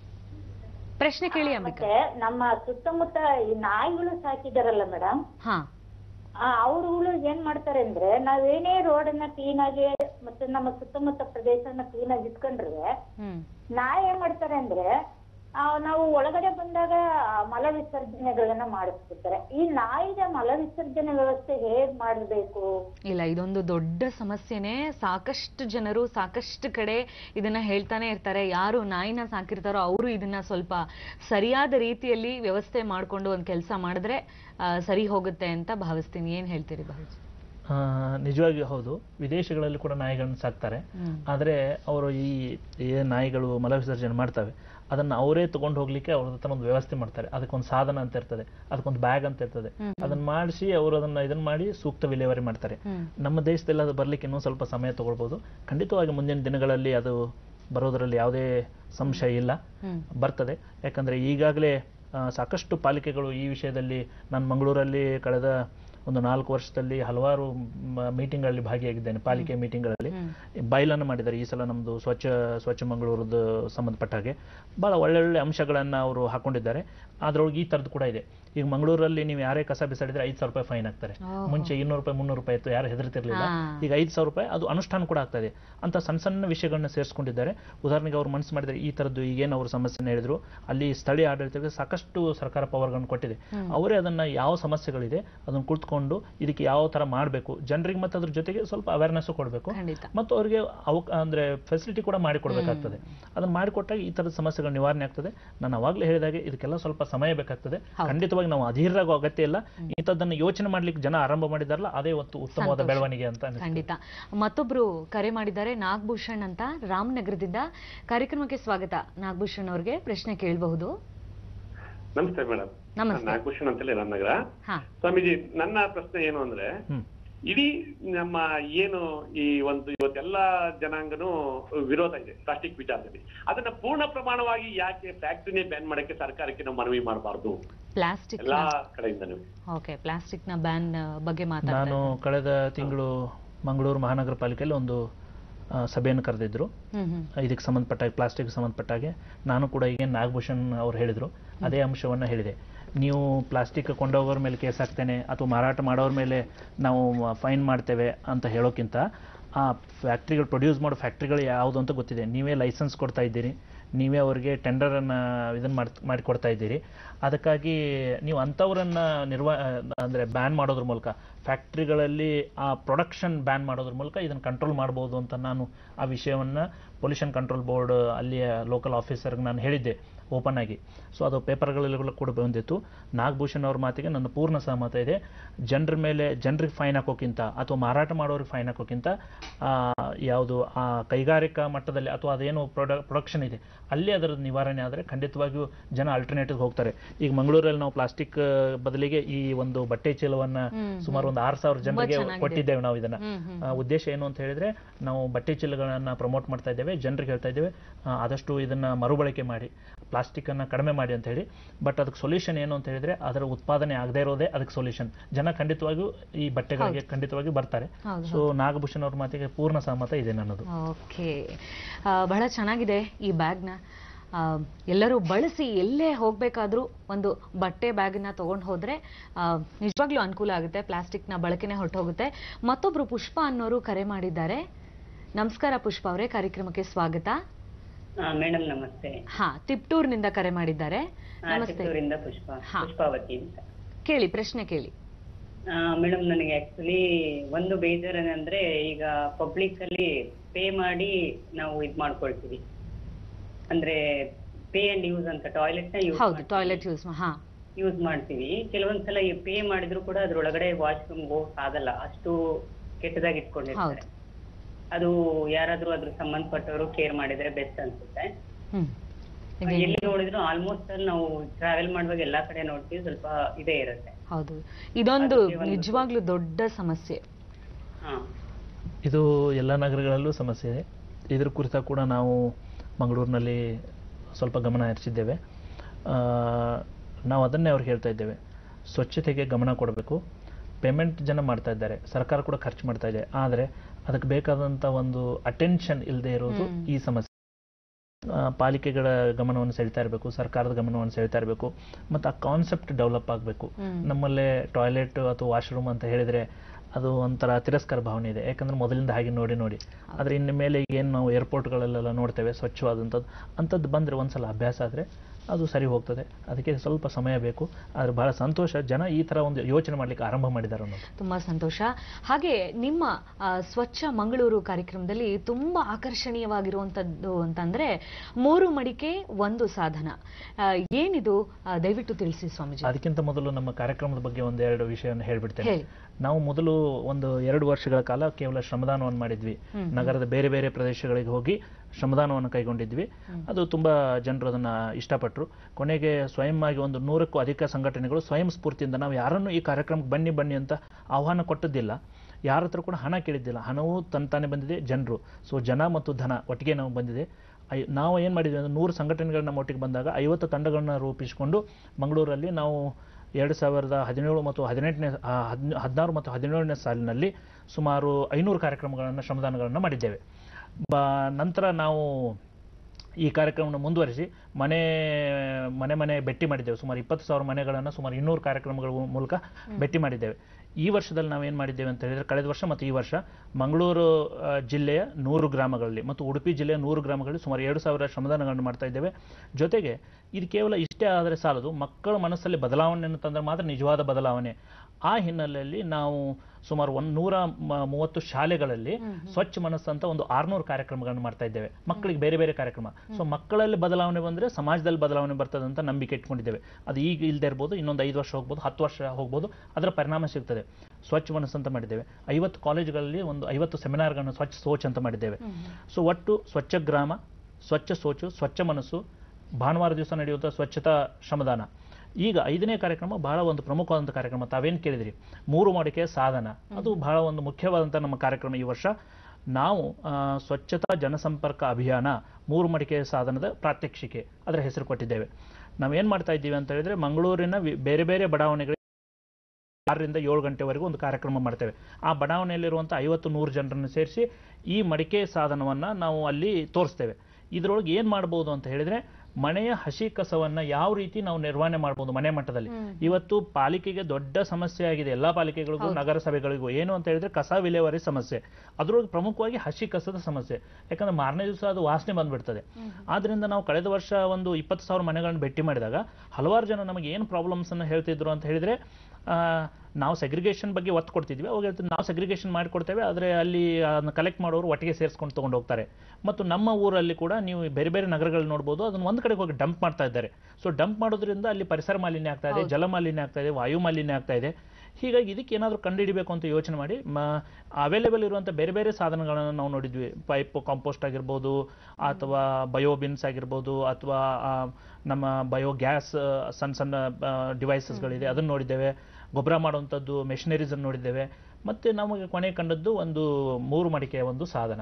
ಪ್ರಶ್ನೆ ಕೇಳಿ ಅಂಬಿಕಾ ಮತ್ತೆ ನಮ್ಮ ಸುತ್ತಮುತ್ತ ಈ ನಾಯಿಗಳು ಸಾಕಿದಾರಲ್ಲ ಮೇಡಮ್ ಹಾ ಅವ್ರುಗಳು ಏನ್ ಮಾಡ್ತಾರೆ ಅಂದ್ರೆ ನಾವೇನೇ ರೋಡ್ ಅನ್ನ ಕ್ಲೀನ್ ಆಗಿ ಮತ್ತೆ ನಮ್ಮ ಸುತ್ತಮುತ್ತ ಪ್ರದೇಶನ ಕ್ಲೀನ್ ಆಗಿ ಇಟ್ಕೊಂಡ್ರೆ ಹ್ಮ್ ನಾಯಿ ಏನ್ ಮಾಡ್ತಾರೆ ಅಂದ್ರೆ ಆ, ನಾವು ಒಳಗಡೆ ಬಂದಾಗ ಆ, ಮಲ ವಿಸರ್ಜನೆಗಳನ್ನ ಮಾಡಿಸ್ಬಿಡ್ತಾರೆ ಈ ನಾಯಿಗೆ ಮಲ ವಿಸರ್ಜನೆ ವ್ಯವಸ್ಥೆ ಹೇಗ್ ಮಾಡ್ಬೇಕು ಇಲ್ಲ ಇದೊಂದು ದೊಡ್ಡ ಸಮಸ್ಯೆನೇ ಸಾಕಷ್ಟು ಜನರು ಸಾಕಷ್ಟು ಕಡೆ ಇದನ್ನ ಹೇಳ್ತಾನೆ ಇರ್ತಾರೆ ಯಾರು ನಾಯಿನ ಸಾಕಿರ್ತಾರೋ ಅವರು ಇದನ್ನ ಸ್ವಲ್ಪ ಸರಿಯಾದ ರೀತಿಯಲ್ಲಿ ವ್ಯವಸ್ಥೆ ಮಾಡ್ಕೊಂಡು ಒಂದು ಕೆಲಸ ಮಾಡಿದ್ರೆ ಆ, ಸರಿ ಹೋಗುತ್ತೆ ಅಂತ ಭಾವಿಸ್ತೀನಿ ಏನ್ ಹೇಳ್ತೀರಿ ಭಾವಿಸಿ ಆ, ನಿಜವಾಗಿ ಹೌದು ವಿದೇಶಗಳಲ್ಲಿ ಕೂಡ ನಾಯಿಗಳನ್ನ ಸಾಕ್ತಾರೆ ಹ್ಮ್. ಆದರೆ ಅವರು ಈ ಏನ್ ನಾಯಿಗಳು ಮಲ ವಿಸರ್ಜನೆ ಮಾಡ್ತವೆ ಅದನ್ನ ಅವರೇ ತಗೊಂಡು ಹೋಗ್ಲಿಕ್ಕೆ ಅವ್ರ ಹತ್ರ ಒಂದು ವ್ಯವಸ್ಥೆ ಮಾಡ್ತಾರೆ ಅದಕ್ಕೊಂದು ಸಾಧನ ಅಂತ ಇರ್ತದೆ ಅದಕ್ಕೊಂದು ಬ್ಯಾಗ್ ಅಂತ ಇರ್ತದೆ ಅದನ್ನ ಮಾಡಿಸಿ ಅವರು ಅದನ್ನ ಇದನ್ನ ಮಾಡಿ ಸೂಕ್ತ ವಿಲೇವಾರಿ ಮಾಡ್ತಾರೆ ನಮ್ಮ ದೇಶದಲ್ಲಿ ಅದು ಬರ್ಲಿಕ್ಕೆ ಇನ್ನೂ ಸ್ವಲ್ಪ ಸಮಯ ತಗೊಳ್ಬೋದು ಖಂಡಿತವಾಗಿ ಮುಂದಿನ ದಿನಗಳಲ್ಲಿ ಅದು ಬರೋದರಲ್ಲಿ ಯಾವುದೇ ಸಂಶಯ ಇಲ್ಲ ಬರ್ತದೆ ಯಾಕಂದ್ರೆ ಈಗಾಗಲೇ ಆ, ಸಾಕಷ್ಟು ಪಾಲಿಕೆಗಳು ಈ ವಿಷಯದಲ್ಲಿ ನಾನು ಮಂಗಳೂರಲ್ಲಿ ಕಳೆದ ಒಂದು ನಾಲ್ಕು ವರ್ಷದಲ್ಲಿ ಹಲವಾರು ಮೀಟಿಂಗ್ಗಳಲ್ಲಿ ಭಾಗಿಯಾಗಿದ್ದೇನೆ ಪಾಲಿಕೆ ಮೀಟಿಂಗ್ಗಳಲ್ಲಿ ಬಯಲನ್ನು ಮಾಡಿದ್ದಾರೆ ಈ ಸಲ ನಮ್ಮದು ಸ್ವಚ್ಛ ಸ್ವಚ್ಛ ಮಂಗಳೂರದ್ದು ಸಂಬಂಧಪಟ್ಟ ಹಾಗೆ ಭಾಳ ಒಳ್ಳೊಳ್ಳೆ ಅಂಶಗಳನ್ನು ಅವರು ಹಾಕೊಂಡಿದ್ದಾರೆ ಅದರೊಳಗೆ ಈ ಥರದ್ದು ಕೂಡ ಇದೆ ಈಗ ಮಂಗಳೂರಲ್ಲಿ ನೀವು ಯಾರೇ ಕಸ ಬಿಸಾಡಿದ್ರೆ ಐದು ಸಾವಿರ ರೂಪಾಯಿ ಫೈನ್ ಆಗ್ತಾರೆ ಮುಂಚೆ ಇನ್ನೂರು ರೂಪಾಯಿ ಮುನ್ನೂರು ರೂಪಾಯಿ ಇತ್ತು ಯಾರು ಹೆದರ್ತಿರ್ಲಿಲ್ಲ ಈಗ ಐದು ಸಾವಿರ ರೂಪಾಯಿ ಅದು ಅನುಷ್ಠಾನ ಕೂಡ ಆಗ್ತಾ ಇದೆ ಅಂತ ಸಣ್ಣ ಸಣ್ಣ ವಿಷಯಗಳನ್ನ ಸೇರಿಸ್ಕೊಂಡಿದ್ದಾರೆ ಉದಾಹರಣೆಗೆ ಅವ್ರು ಮನಸ್ಸು ಮಾಡಿದ್ರೆ ಈ ಥರದ್ದು ಈಗೇನು ಅವರು ಸಮಸ್ಯೆನ ಹೇಳಿದ್ರು ಅಲ್ಲಿ ಸ್ಥಳೀಯ ಆಡಳಿತಕ್ಕೆ ಸಾಕಷ್ಟು ಸರ್ಕಾರ ಪವರ್ಗಳನ್ನು ಕೊಟ್ಟಿದೆ ಅವರೇ ಅದನ್ನ ಯಾವ ಸಮಸ್ಯೆಗಳಿದೆ ಅದನ್ನು ಕುಳಿತುಕೊಂಡು ಇದಕ್ಕೆ ಯಾವ ಥರ ಮಾಡಬೇಕು ಜನರಿಗೆ ಮತ್ತೆ ಅದ್ರ ಜೊತೆಗೆ ಸ್ವಲ್ಪ ಅವೇರ್ನೆಸ್ ಕೊಡಬೇಕು ಖಂಡಿತ. ಮತ್ತು ಅವರಿಗೆ ಅವಕ ಅಂದ್ರೆ ಫೆಸಿಲಿಟಿ ಕೂಡ ಮಾಡಿಕೊಡ್ಬೇಕಾಗ್ತದೆ ಅದನ್ನ ಮಾಡಿಕೊಟ್ಟಾಗ ಈ ಥರದ ಸಮಸ್ಯೆಗಳು ನಿವಾರಣೆ ಆಗ್ತದೆ ನಾನು ಅವಾಗಲೇ ಹೇಳಿದಾಗೆ ಇದಕ್ಕೆಲ್ಲ ಸ್ವಲ್ಪ ಸಮಯ ಬೇಕಾಗ್ತದೆ ಖಂಡಿತವಾಗಿ ನಾವು ಅಧೀರಾಗೋ ಅಗತ್ಯ ಇಲ್ಲ ಇಂಥದ್ದನ್ನು ಯೋಚನೆ ಮಾಡ್ಲಿಕ್ಕೆ ಜನ ಆರಂಭ ಮಾಡಿದಾರಲ್ಲ ಅದೇ ಒಂದು ಉತ್ತಮವಾದ ಸಂತೋಷ. ಬೆಳವಣಿಗೆ ಅಂತ ಅನಿಸ್ತದೆ. ಖಂಡಿತ ಮತ್ತೊಬ್ರು ಕರೆ ಮಾಡಿದ್ದಾರೆ ನಾಗಭೂಷಣ್ ಅಂತ ರಾಮನಗರದಿಂದ ಕಾರ್ಯಕ್ರಮಕ್ಕೆ ಸ್ವಾಗತ ನಾಗಭೂಷಣ್ ಅವ್ರಿಗೆ ಪ್ರಶ್ನೆ ಕೇಳಬಹುದು ನಮಸ್ತೆ ಮೇಡಮ್ ನಮಸ್ತೆ. ನಾಗಭೂಷಣ್ ಅಂತಲೇ ರಾಮನಗರ ಹಾ ಸ್ವಾಮೀಜಿ ನನ್ನ ಪ್ರಶ್ನೆ ಏನು ಅಂದ್ರೆ ಹ್ಮ್. ಇಡೀ ನಮ್ಮ ಏನು ಈ ಒಂದು ಇವತ್ತೆಲ್ಲ ಜನಾಂಗನೂ ವಿರೋಧ ಇದೆ ಪ್ಲಾಸ್ಟಿಕ್ ವಿಚಾರದಲ್ಲಿ ಅದನ್ನ ಪೂರ್ಣ ಪ್ರಮಾಣವಾಗಿ ಯಾಕೆ ಫ್ಯಾಕ್ಟ್ರಿನೇ ಬ್ಯಾನ್ ಮಾಡಕ್ಕೆ ಸರ್ಕಾರಕ್ಕೆ ನಾವು ಮನವಿ ಮಾಡಬಾರ್ದು ಪ್ಲಾಸ್ಟಿಕ್ ಎಲ್ಲಾ ಕಡೆಯಿಂದನೂ ಓಕೆ ಪ್ಲಾಸ್ಟಿಕ್ ನ ಬ್ಯಾನ್ ಬಗ್ಗೆ ನಾನು ಮಾತಾಡ್ತಾರೆ ಕಳೆದ ತಿಂಗಳು ಮಂಗಳೂರು ಮಹಾನಗರ ಪಾಲಿಕೆಯಲ್ಲಿ ಒಂದು ಆ, ಸಭೆಯನ್ನು ಕರೆದಿದ್ರು ಹ್ಮ್ ಹ್ಮ್ ಇದಕ್ಕೆ ಸಂಬಂಧಪಟ್ಟಾಗೆ ಪ್ಲಾಸ್ಟಿಕ್ ಸಂಬಂಧಪಟ್ಟಾಗೆ ನಾನು ಕೂಡ ಈಗ ನಾಗಭೂಷಣ್ ಅವ್ರು ಹೇಳಿದ್ರು ಅದೇ ಅಂಶವನ್ನು ಹೇಳಿದೆ ನೀವು ಪ್ಲಾಸ್ಟಿಕ್ ಕೊಂಡೋಗೋರ ಮೇಲೆ ಕೇಸ್ ಹಾಕ್ತೇನೆ ಅಥವಾ ಮಾರಾಟ ಮಾಡೋರ ಮೇಲೆ ನಾವು ಫೈನ್ ಮಾಡ್ತೇವೆ ಅಂತ ಹೇಳೋಕ್ಕಿಂತ ಆ ಫ್ಯಾಕ್ಟ್ರಿಗಳು ಪ್ರೊಡ್ಯೂಸ್ ಮಾಡೋ ಫ್ಯಾಕ್ಟ್ರಿಗಳು ಯಾವುದು ಅಂತ ಗೊತ್ತಿದೆ ನೀವೇ ಲೈಸೆನ್ಸ್ ಕೊಡ್ತಾ ಇದ್ದೀರಿ ನೀವೇ ಅವರಿಗೆ ಟೆಂಡರನ್ನು ಇದನ್ನು ಮಾಡಿ ಮಾಡಿಕೊಡ್ತಾ ಇದ್ದೀರಿ ಅದಕ್ಕಾಗಿ ನೀವು ಅಂಥವ್ರನ್ನ ನಿರ್ವಾ ಅಂದರೆ ಬ್ಯಾನ್ ಮಾಡೋದ್ರ ಮೂಲಕ ಫ್ಯಾಕ್ಟ್ರಿಗಳಲ್ಲಿ ಆ ಪ್ರೊಡಕ್ಷನ್ ಬ್ಯಾನ್ ಮಾಡೋದ್ರ ಮೂಲಕ ಇದನ್ನು ಕಂಟ್ರೋಲ್ ಮಾಡ್ಬೋದು ಅಂತ ನಾನು ಆ ವಿಷಯವನ್ನು ಪೊಲ್ಯೂಷನ್ ಕಂಟ್ರೋಲ್ ಬೋರ್ಡ್ ಅಲ್ಲಿಯ ಲೋಕಲ್ ಆಫೀಸರ್ಗೆ ನಾನು ಹೇಳಿದ್ದೆ ಓಪನ್ ಆಗಿ ಸೊ ಅದು ಪೇಪರ್ಗಳೆಲ್ಲ ಕೂಡ ಬಂದಿತ್ತು ನಾಗಭೂಷಣ್ ಅವ್ರ ಮಾತಿಗೆ ನನ್ನ ಪೂರ್ಣ ಸಹಮತ ಇದೆ ಜನರ ಮೇಲೆ ಜನರಿಗೆ ಫೈನ್ ಹಾಕೋಕ್ಕಿಂತ ಅಥವಾ ಮಾರಾಟ ಮಾಡೋರಿಗೆ ಫೈನ್ ಹಾಕೋಕ್ಕಿಂತ ಯಾವುದು ಆ ಕೈಗಾರಿಕಾ ಮಟ್ಟದಲ್ಲಿ ಅಥವಾ ಅದೇನು ಪ್ರೊಡ ಪ್ರೊಡಕ್ಷನ್ ಇದೆ ಅಲ್ಲಿ ಅದರ ನಿವಾರಣೆ ಆದರೆ ಖಂಡಿತವಾಗಿಯೂ ಜನ ಅಲ್ಟರ್ನೇಟಿವ್ ಹೋಗ್ತಾರೆ ಈಗ ಮಂಗಳೂರಲ್ಲಿ ನಾವು ಪ್ಲಾಸ್ಟಿಕ್ ಬದಲಿಗೆ ಈ ಒಂದು ಬಟ್ಟೆ ಚೀಲವನ್ನು ಸುಮಾರು ಒಂದು ಆರು ಸಾವಿರ ಜನರಿಗೆ ಚೆನ್ನಾಗಿದೆ. ಕೊಟ್ಟಿದ್ದೇವೆ ನಾವು ಇದನ್ನ ಹ್ಮ್, ಹ್ಮ್. ಆ, ಉದ್ದೇಶ ಏನು ಅಂತ ಹೇಳಿದ್ರೆ ನಾವು ಬಟ್ಟೆ ಚೀಲಗಳನ್ನ ಪ್ರಮೋಟ್ ಮಾಡ್ತಾ ಇದ್ದೇವೆ ಜನರಿಗೆ ಹೇಳ್ತಾ ಇದ್ದೇವೆ ಆ, ಆದಷ್ಟು ಇದನ್ನ ಮರುಬಳಕೆ ಮಾಡಿ ಪ್ಲಾಸ್ಟಿಕ್ ಅನ್ನ ಕಡಿಮೆ ಮಾಡಿ ಅಂತ ಹೇಳಿ ಬಟ್ ಅದಕ್ಕೆ ಸೊಲ್ಯೂಷನ್ ಏನು ಅಂತ ಹೇಳಿದ್ರೆ ಅದರ ಉತ್ಪಾದನೆ ಆಗದೇ ಇರೋದೇ ಅದಕ್ಕೆ ಸೊಲ್ಯೂಷನ್ ಜನ ಖಂಡಿತವಾಗಿಯೂ ಈ ಬಟ್ಟೆಗಳಿಗೆ ಖಂಡಿತವಾಗಿ ಬರ್ತಾರೆ ಹೌದು, ಸೊ ನಾಗಭೂಷಣ್ ಅವ್ರ ಮಾತಿಗೆ ಪೂರ್ಣ ಸಹಮತ ಇದೆ ನನ್ನದು ಓಕೆ ಬಹಳ ಚೆನ್ನಾಗಿದೆ ಈ ಬ್ಯಾಗ್ನ ಆ, ಎಲ್ಲರೂ ಬಳಸಿ ಎಲ್ಲೇ ಹೋಗಬೇಕಾದ್ರೂ ಒಂದು ಬಟ್ಟೆ ಬ್ಯಾಗನ್ನ ತಗೊಂಡು ಹೋದ್ರೆ ಆ, ನಿಜವಾಗ್ಲೂ ಅನುಕೂಲ ಆಗುತ್ತೆ ಪ್ಲಾಸ್ಟಿಕ್ನ ಬಳಕೆನೆ ಹೊರಟೋಗುತ್ತೆ ಮತ್ತೊಬ್ರು ಪುಷ್ಪ ಅನ್ನೋರು ಕರೆ ಮಾಡಿದ್ದಾರೆ ನಮಸ್ಕಾರ ಪುಷ್ಪ ಅವರೇ ಕಾರ್ಯಕ್ರಮಕ್ಕೆ ಸ್ವಾಗತ ಮೇಡಮ್ ನಮಸ್ತೆ ಹಾ ತಿಪ್ಟೂರ್ನಿಂದ ಕರೆ ಮಾಡಿದ್ದಾರೆ ಆ, ನಮಸ್ತೆ ಚಿತ್ತೂರಿಂದ ಪುಷ್ಪ ಹಾ. ಪುಷ್ಪಾವತಿ ಅಂತ ಕೇಳಿ ಪ್ರಶ್ನೆ ಕೇಳಿ ಮೇಡಮ್ ನನಗೆ ಆಕ್ಚುಲಿ ಒಂದು ಬೇಜಾರ್ ಏನಂದ್ರೆ ಈಗ ಪಬ್ಲಿಕ್ ಅಲ್ಲಿ ಪೇ ಮಾಡಿ ನಾವು ಇದ್ ಮಾಡ್ಕೊಳ್ತೀವಿ ಅಂದ್ರೆ ಪೇ ಅಂಡ್ ಯೂಸ್ ಅಂತ ಟಾಯ್ಲೆಟ್ ನ ಯೂಸ್ ಹೌದು ಟಾಯ್ಲೆಟ್ ಯೂಸ್ ಹಾ ಯೂಸ್ ಮಾಡ್ತೀವಿ ಕೆಲವೊಂದ್ಸಲ ಈ ಪೇ ಮಾಡಿದ್ರು ಕೂಡ ಅದ್ರೊಳಗಡೆ ವಾಶ್ರೂಮ್ ಹೋಗಕ್ ಆಗಲ್ಲ ಅಷ್ಟು ಕೆಟ್ಟದಾಗಿ ಇಟ್ಕೊಂಡಿರ್ತಾರೆ ಹೌದು. ಅದು ಯಾರಾದ್ರೂ ಅದ್ರ ಸಂಬಂಧಪಟ್ಟವರು ಕೇರ್ ಮಾಡಿದ್ರೆ ಬೆಸ್ಟ್ ಅನ್ಸುತ್ತೆ ಹ್ಮ್ ಎಲ್ಲಿ ನೋಡಿದ್ರು ಆಲ್ಮೋಸ್ಟ್ ಅಲ್ಲಿ ನಾವು ಟ್ರಾವೆಲ್ ಮಾಡುವಾಗ ಎಲ್ಲಾ ಕಡೆ ನೋಡ್ತೀವಿ ಸ್ವಲ್ಪ ಇದೇ ಇರುತ್ತೆ ಹೌದು ಇದೊಂದು ಅದಕ್ಕೆ ಒಂದು- ನಿಜವಾಗ್ಲೂ ದೊಡ್ಡ ಸಮಸ್ಯೆ ಹಾ ಇದು ಎಲ್ಲ ನಗರಗಳಲ್ಲೂ ಸಮಸ್ಯೆ ಇದೆ ಇದ್ರ ಕುರಿತ ಕೂಡ ನಾವು ಮಂಗಳೂರಿನಲ್ಲಿ ಸ್ವಲ್ಪ ಗಮನ ಹರಿಸಿದ್ದೇವೆ ಆ, ನಾವು ಅದನ್ನೇ ಅವ್ರಿಗೆ ಹೇಳ್ತಾ ಇದ್ದೇವೆ ಸ್ವಚ್ಛತೆಗೆ ಗಮನ ಕೊಡಬೇಕು ಪೇಮೆಂಟ್ ಜನ ಮಾಡ್ತಾ ಇದ್ದಾರೆ ಸರ್ಕಾರ ಕೂಡ ಖರ್ಚು ಮಾಡ್ತಾ ಇದೆ ಆದರೆ ಅದಕ್ಕೆ ಬೇಕಾದಂಥ ಒಂದು ಅಟೆನ್ಷನ್ ಇಲ್ಲದೆ ಇರೋದು ಹ್ಮ್. ಈ ಸಮಸ್ಯೆ ಆ, ಪಾಲಿಕೆಗಳ ಗಮನವನ್ನು ಸೆಳಿತಾ ಇರಬೇಕು ಸರ್ಕಾರದ ಗಮನವನ್ನು ಸೆಳಿತಾ ಇರಬೇಕು ಮತ್ತು ಆ ಕಾನ್ಸೆಪ್ಟ್ ಡೆವಲಪ್ ಆಗಬೇಕು ಹ್ಮ್. ನಮ್ಮಲ್ಲೇ ಟಾಯ್ಲೆಟ್ ಅಥವಾ ವಾಶ್ರೂಮ್ ಅಂತ ಹೇಳಿದರೆ ಅದು ಒಂಥರ ತಿರಸ್ಕಾರ ಭಾವನೆ ಇದೆ ಯಾಕಂದ್ರೆ ಮೊದಲಿಂದ ಹಾಗೆ ನೋಡಿ ನೋಡಿ ಆದರೆ ಇನ್ನು ಮೇಲೆ ಏನು ನಾವು ಏರ್ಪೋರ್ಟ್ಗಳಲ್ಲೆಲ್ಲ ನೋಡ್ತೇವೆ ಸ್ವಚ್ಛವಾದಂಥದ್ದು ಅಂಥದ್ದು ಬಂದರೆ ಒಂದ್ಸಲ ಅಭ್ಯಾಸ ಆದರೆ ಅದು ಸರಿ ಹೋಗ್ತದೆ ಅದಕ್ಕೆ ಸ್ವಲ್ಪ ಸಮಯ ಬೇಕು ಆದರೆ ಬಹಳ ಸಂತೋಷ ಜನ ಈ ಥರ ಒಂದು ಯೋಚನೆ ಮಾಡಲಿಕ್ಕೆ ಆರಂಭ ಮಾಡಿದ್ದಾರೆ ಅನ್ನೋದು ತುಂಬಾ ಸಂತೋಷ ಹಾಗೆ ನಿಮ್ಮ ಆ, ಸ್ವಚ್ಛ ಮಂಗಳೂರು ಕಾರ್ಯಕ್ರಮದಲ್ಲಿ ತುಂಬಾ ಆಕರ್ಷಣೀಯವಾಗಿರುವಂತದ್ದು ಅಂತಂದ್ರೆ ಮೂರು ಮಡಿಕೆ ಒಂದು ಸಾಧನ ಆ, ಏನಿದು ಆ, ದಯವಿಟ್ಟು ತಿಳಿಸಿ ಸ್ವಾಮೀಜಿ ಅದಕ್ಕಿಂತ ಮೊದಲು ನಮ್ಮ ಕಾರ್ಯಕ್ರಮದ ಬಗ್ಗೆ ಒಂದೆರಡು ವಿಷಯವನ್ನು ಹೇಳ್ಬಿಡ್ತೇನೆ ಹೇಳಿ. ನಾವು ಮೊದಲು ಒಂದು ಎರಡು ವರ್ಷಗಳ ಕಾಲ ಕೇವಲ ಶ್ರಮದಾನವನ್ನು ಮಾಡಿದ್ವಿ ಹ್ಮ್. ನಗರದ ಬೇರೆ ಬೇರೆ ಪ್ರದೇಶಗಳಿಗೆ ಹೋಗಿ ಶ್ರಮದಾನವನ್ನು ಕೈಗೊಂಡಿದ್ವಿ ಅದು ತುಂಬ ಜನರು ಅದನ್ನು ಇಷ್ಟಪಟ್ಟರು ಕೊನೆಗೆ ಸ್ವಯಂ ಆಗಿ ಒಂದು ನೂರಕ್ಕೂ ಅಧಿಕ ಸಂಘಟನೆಗಳು ಸ್ವಯಂ ಸ್ಫೂರ್ತಿಯಿಂದ ನಾವು ಯಾರನ್ನು ಈ ಕಾರ್ಯಕ್ರಮಕ್ಕೆ ಬನ್ನಿ ಬನ್ನಿ ಅಂತ ಆಹ್ವಾನ ಕೊಟ್ಟದ್ದಿಲ್ಲ ಯಾರ ಹತ್ರ ಕೂಡ ಹಣ ಕೇಳಿದ್ದಿಲ್ಲ ಹಣವೂ ತನ್ನ ತಾನೇ ಬಂದಿದೆ ಜನರು ಸೊ ಜನ ಮತ್ತು ಧನ ಒಟ್ಟಿಗೆ ನಾವು ಬಂದಿದೆ ಐ ನಾವು ಏನು ಮಾಡಿದ್ವಿ ಅಂದರೆ ನೂರು ಸಂಘಟನೆಗಳು ನಮ್ಮ ಒಟ್ಟಿಗೆ ಬಂದಾಗ ಐವತ್ತು ತಂಡಗಳನ್ನ ರೂಪಿಸಿಕೊಂಡು ಮಂಗಳೂರಲ್ಲಿ ನಾವು ಎರಡು ಸಾವಿರದ ಹದಿನೇಳು ಮತ್ತು ಹದಿನೆಂಟನೇ ಹದಿನಾರು ಮತ್ತು ಹದಿನೇಳನೇ ಸಾಲಿನಲ್ಲಿ ಸುಮಾರು ಐನೂರು ಕಾರ್ಯಕ್ರಮಗಳನ್ನು ಶ್ರಮದಾನಗಳನ್ನು ಮಾಡಿದ್ದೇವೆ ಬ ನಂತರ ನಾವು ಈ ಕಾರ್ಯಕ್ರಮವನ್ನು ಮುಂದುವರಿಸಿ ಮನೆ ಮನೆ ಮನೆ ಭೇಟಿ ಮಾಡಿದ್ದೇವೆ ಸುಮಾರು ಇಪ್ಪತ್ತು ಸಾವಿರ ಮನೆಗಳನ್ನು ಸುಮಾರು ಇನ್ನೂರು ಕಾರ್ಯಕ್ರಮಗಳ ಮೂಲಕ ಭೇಟಿ ಮಾಡಿದ್ದೇವೆ ಈ ವರ್ಷದಲ್ಲಿ ನಾವೇನು ಮಾಡಿದ್ದೇವೆ ಅಂತ ಹೇಳಿದರೆ ಕಳೆದ ವರ್ಷ ಮತ್ತು ಈ ವರ್ಷ ಮಂಗಳೂರು ಆ, ಜಿಲ್ಲೆಯ ನೂರು ಗ್ರಾಮಗಳಲ್ಲಿ ಮತ್ತು ಉಡುಪಿ ಜಿಲ್ಲೆಯ ನೂರು ಗ್ರಾಮಗಳಲ್ಲಿ ಸುಮಾರು ಎರಡು ಸಾವಿರ ಶ್ರಮದಾನಗಳನ್ನು ಮಾಡ್ತಾ ಇದ್ದೇವೆ ಜೊತೆಗೆ ಇದು ಕೇವಲ ಇಷ್ಟೇ ಆದರೆ ಸಾಲದು ಮಕ್ಕಳ ಮನಸ್ಸಲ್ಲಿ ಬದಲಾವಣೆಯನ್ನು ತಂದರೆ ಮಾತ್ರ ನಿಜವಾದ ಬದಲಾವಣೆ ಆ ಹಿನ್ನೆಲೆಯಲ್ಲಿ ನಾವು ಸುಮಾರು ಒಂದು ನೂರ ಮ- ಮೂವತ್ತು ಶಾಲೆಗಳಲ್ಲಿ ಸ್ವಚ್ಛ ಮನಸ್ಸು ಅಂತ ಒಂದು ಆರ್ನೂರು ಕಾರ್ಯಕ್ರಮಗಳನ್ನು ಮಾಡ್ತಾ ಇದ್ದೇವೆ ಮಕ್ಕಳಿಗೆ ಬೇರೆ ಬೇರೆ ಕಾರ್ಯಕ್ರಮ ಸೊ ಮಕ್ಕಳಲ್ಲಿ ಬದಲಾವಣೆ ಬಂದರೆ ಸಮಾಜದಲ್ಲಿ ಬದಲಾವಣೆ ಬರ್ತದೆ ಅಂತ ನಂಬಿಕೆ ಇಟ್ಕೊಂಡಿದ್ದೇವೆ ಅದು ಈಗ ಇಲ್ಲದೆ ಇರ್ಬೋದು ಇನ್ನೊಂದು ಐದು ವರ್ಷ ಹೋಗ್ಬೋದು ಹತ್ತು ವರ್ಷ ಹೋಗ್ಬೋದು ಅದರ ಪರಿಣಾಮ ಸಿಗ್ತದೆ ಸ್ವಚ್ಛ ಮನಸ್ಸು ಅಂತ ಮಾಡಿದ್ದೇವೆ ಐವತ್ತು ಕಾಲೇಜುಗಳಲ್ಲಿ ಒಂದು ಐವತ್ತು ಸೆಮಿನಾರ್ಗಳನ್ನು ಸ್ವಚ್ಛ ಸೋಚ್ ಅಂತ ಮಾಡಿದ್ದೇವೆ ಸೊ ಒಟ್ಟು ಸ್ವಚ್ಛ ಗ್ರಾಮ ಸ್ವಚ್ಛ ಸೋಚು ಸ್ವಚ್ಛ ಮನಸ್ಸು ಭಾನುವಾರ ದಿವಸ ನಡೆಯುವಂಥ ಸ್ವಚ್ಛತಾ ಶ್ರಮದಾನ ಈಗ ಐದನೇ ಕಾರ್ಯಕ್ರಮ ಬಹಳ ಒಂದು ಪ್ರಮುಖವಾದಂಥ ಕಾರ್ಯಕ್ರಮ ತಾವೇನು ಕೇಳಿದಿರಿ ಮೂರು ಮಾಡಿಕೆ ಸಾಧನ ಅದು ಬಹಳ ಒಂದು ಮುಖ್ಯವಾದಂಥ ನಮ್ಮ ಕಾರ್ಯಕ್ರಮ ಈ ವರ್ಷ ನಾವು ಆ, ಸ್ವಚ್ಛತಾ ಜನಸಂಪರ್ಕ ಅಭಿಯಾನ ಮೂರು ಮಡಿಕೆ ಸಾಧನದ ಪ್ರಾತ್ಯಕ್ಷಿಕೆ ಅದರ ಹೆಸರು ಕೊಟ್ಟಿದ್ದೇವೆ ನಾವೇನು ಮಾಡ್ತಾ ಇದ್ದೀವಿ ಅಂತ ಹೇಳಿದ್ರೆ ಮಂಗಳೂರಿನ ವಿ- ಬೇರೆ ಬೇರೆ ಬಡಾವಣೆಗಳಿಗೆ ಆರರಿಂದ ಏಳು ಗಂಟೆವರೆಗೂ ಒಂದು ಕಾರ್ಯಕ್ರಮ ಮಾಡ್ತೇವೆ ಆ ಬಡಾವಣೆಯಲ್ಲಿರುವಂಥ ಐವತ್ತು ನೂರು ಜನರನ್ನು ಸೇರಿಸಿ ಈ ಮಡಿಕೆ ಸಾಧನವನ್ನು ನಾವು ಅಲ್ಲಿ ತೋರಿಸ್ತೇವೆ ಇದರೊಳಗೆ ಏನು ಮಾಡ್ಬೋದು ಅಂತ ಹೇಳಿದ್ರೆ ಮನೆಯ ಹಸಿ ಕಸವನ್ನ ಯಾವ ರೀತಿ ನಾವು ನಿರ್ವಹಣೆ ಮಾಡ್ಬೋದು ಮನೆ ಮಟ್ಟದಲ್ಲಿ ಇವತ್ತು ಪಾಲಿಕೆಗೆ ದೊಡ್ಡ ಸಮಸ್ಯೆ ಆಗಿದೆ ಎಲ್ಲಾ ಪಾಲಿಕೆಗಳಿಗೂ ನಗರಸಭೆಗಳಿಗೂ ಏನು ಅಂತ ಹೇಳಿದ್ರೆ ಕಸ ವಿಲೇವಾರಿ ಸಮಸ್ಯೆ ಅದರೊಳಗೆ ಪ್ರಮುಖವಾಗಿ ಹಸಿ ಕಸದ ಸಮಸ್ಯೆ ಯಾಕಂದ್ರೆ ಮಾರನೇ ದಿವಸ ಅದು ವಾಸನೆ ಬಂದ್ಬಿಡ್ತದೆ ಆದ್ರಿಂದ ನಾವು ಕಳೆದ ವರ್ಷ ಒಂದು ಇಪ್ಪತ್ತು ಸಾವಿರ ಮನೆಗಳನ್ನು ಭೇಟಿ ಮಾಡಿದಾಗ ಹಲವಾರು ಜನ ನಮಗೆ ಏನು ಪ್ರಾಬ್ಲಮ್ಸ್ ಅನ್ನು ಹೇಳ್ತಿದ್ರು ಅಂತ ಹೇಳಿದ್ರೆ ಆ, ನಾವು ಸೆಗ್ರಿಗೇಷನ್ ಬಗ್ಗೆ ಒತ್ತು ಕೊಡ್ತಿದ್ವಿ ಅವಾಗ ಹೇಳ್ತಿದ್ರು, ನಾವು ಸೆಗ್ರಿಗೇಷನ್ ಮಾಡಿಕೊಡ್ತೇವೆ ಆದರೆ ಅಲ್ಲಿ ಅದನ್ನ ಕಲೆಕ್ಟ್ ಮಾಡೋರು ಒಟ್ಟಿಗೆ ಸೇರಿಸ್ಕೊಂಡು ತೊಗೊಂಡು ಹೋಗ್ತಾರೆ ಮತ್ತು ನಮ್ಮ ಊರಲ್ಲಿ ಕೂಡ ನೀವು ಬೇರೆ ಬೇರೆ ನಗರಗಳು ನೋಡ್ಬೋದು ಅದನ್ನ ಒಂದು ಕಡೆಗೆ ಹೋಗಿ ಡಂಪ್ ಮಾಡ್ತಾ ಇದ್ದಾರೆ ಸೊ ಡಂಪ್ ಮಾಡೋದ್ರಿಂದ ಅಲ್ಲಿ ಪರಿಸರ ಮಾಲಿನ್ಯ ಆಗ್ತಾ ಇದೆ ಜಲ ಮಾಲಿನ್ಯ ಆಗ್ತಾ ಇದೆ ವಾಯು ಮಾಲಿನ್ಯ ಆಗ್ತಾ ಇದೆ ಹೀಗಾಗಿ ಇದಕ್ಕೆ ಏನಾದರೂ ಕಂಡುಹಿಡಿಬೇಕು ಅಂತ ಯೋಚನೆ ಮಾಡಿ ಅವೈಲೇಬಲ್ ಇರುವಂಥ ಬೇರೆ ಬೇರೆ ಸಾಧನಗಳನ್ನು ನಾವು ನೋಡಿದ್ವಿ ಪೈಪ್ ಕಾಂಪೋಸ್ಟ್ ಆಗಿರ್ಬೋದು ಅಥವಾ ಬಯೋಬಿನ್ಸ್ ಆಗಿರ್ಬೋದು ಅಥವಾ ಆ, ನಮ್ಮ ಬಯೋ ಗ್ಯಾಸ್ ಸಣ್ಣ ಸಣ್ಣ ಡಿವೈಸಸ್ಗಳಿದೆ ಅದನ್ನು ನೋಡಿದ್ದೇವೆ ಗೊಬ್ಬರ ಮಾಡುವಂಥದ್ದು ಮೆಷಿನರೀಸನ್ನು ನೋಡಿದ್ದೇವೆ ಮತ್ತೆ ನಮಗೆ ಕೊನೆ ಕಂಡದ್ದು ಒಂದು ಮೂರು ಮಡಿಕೆಯ ಒಂದು ಸಾಧನ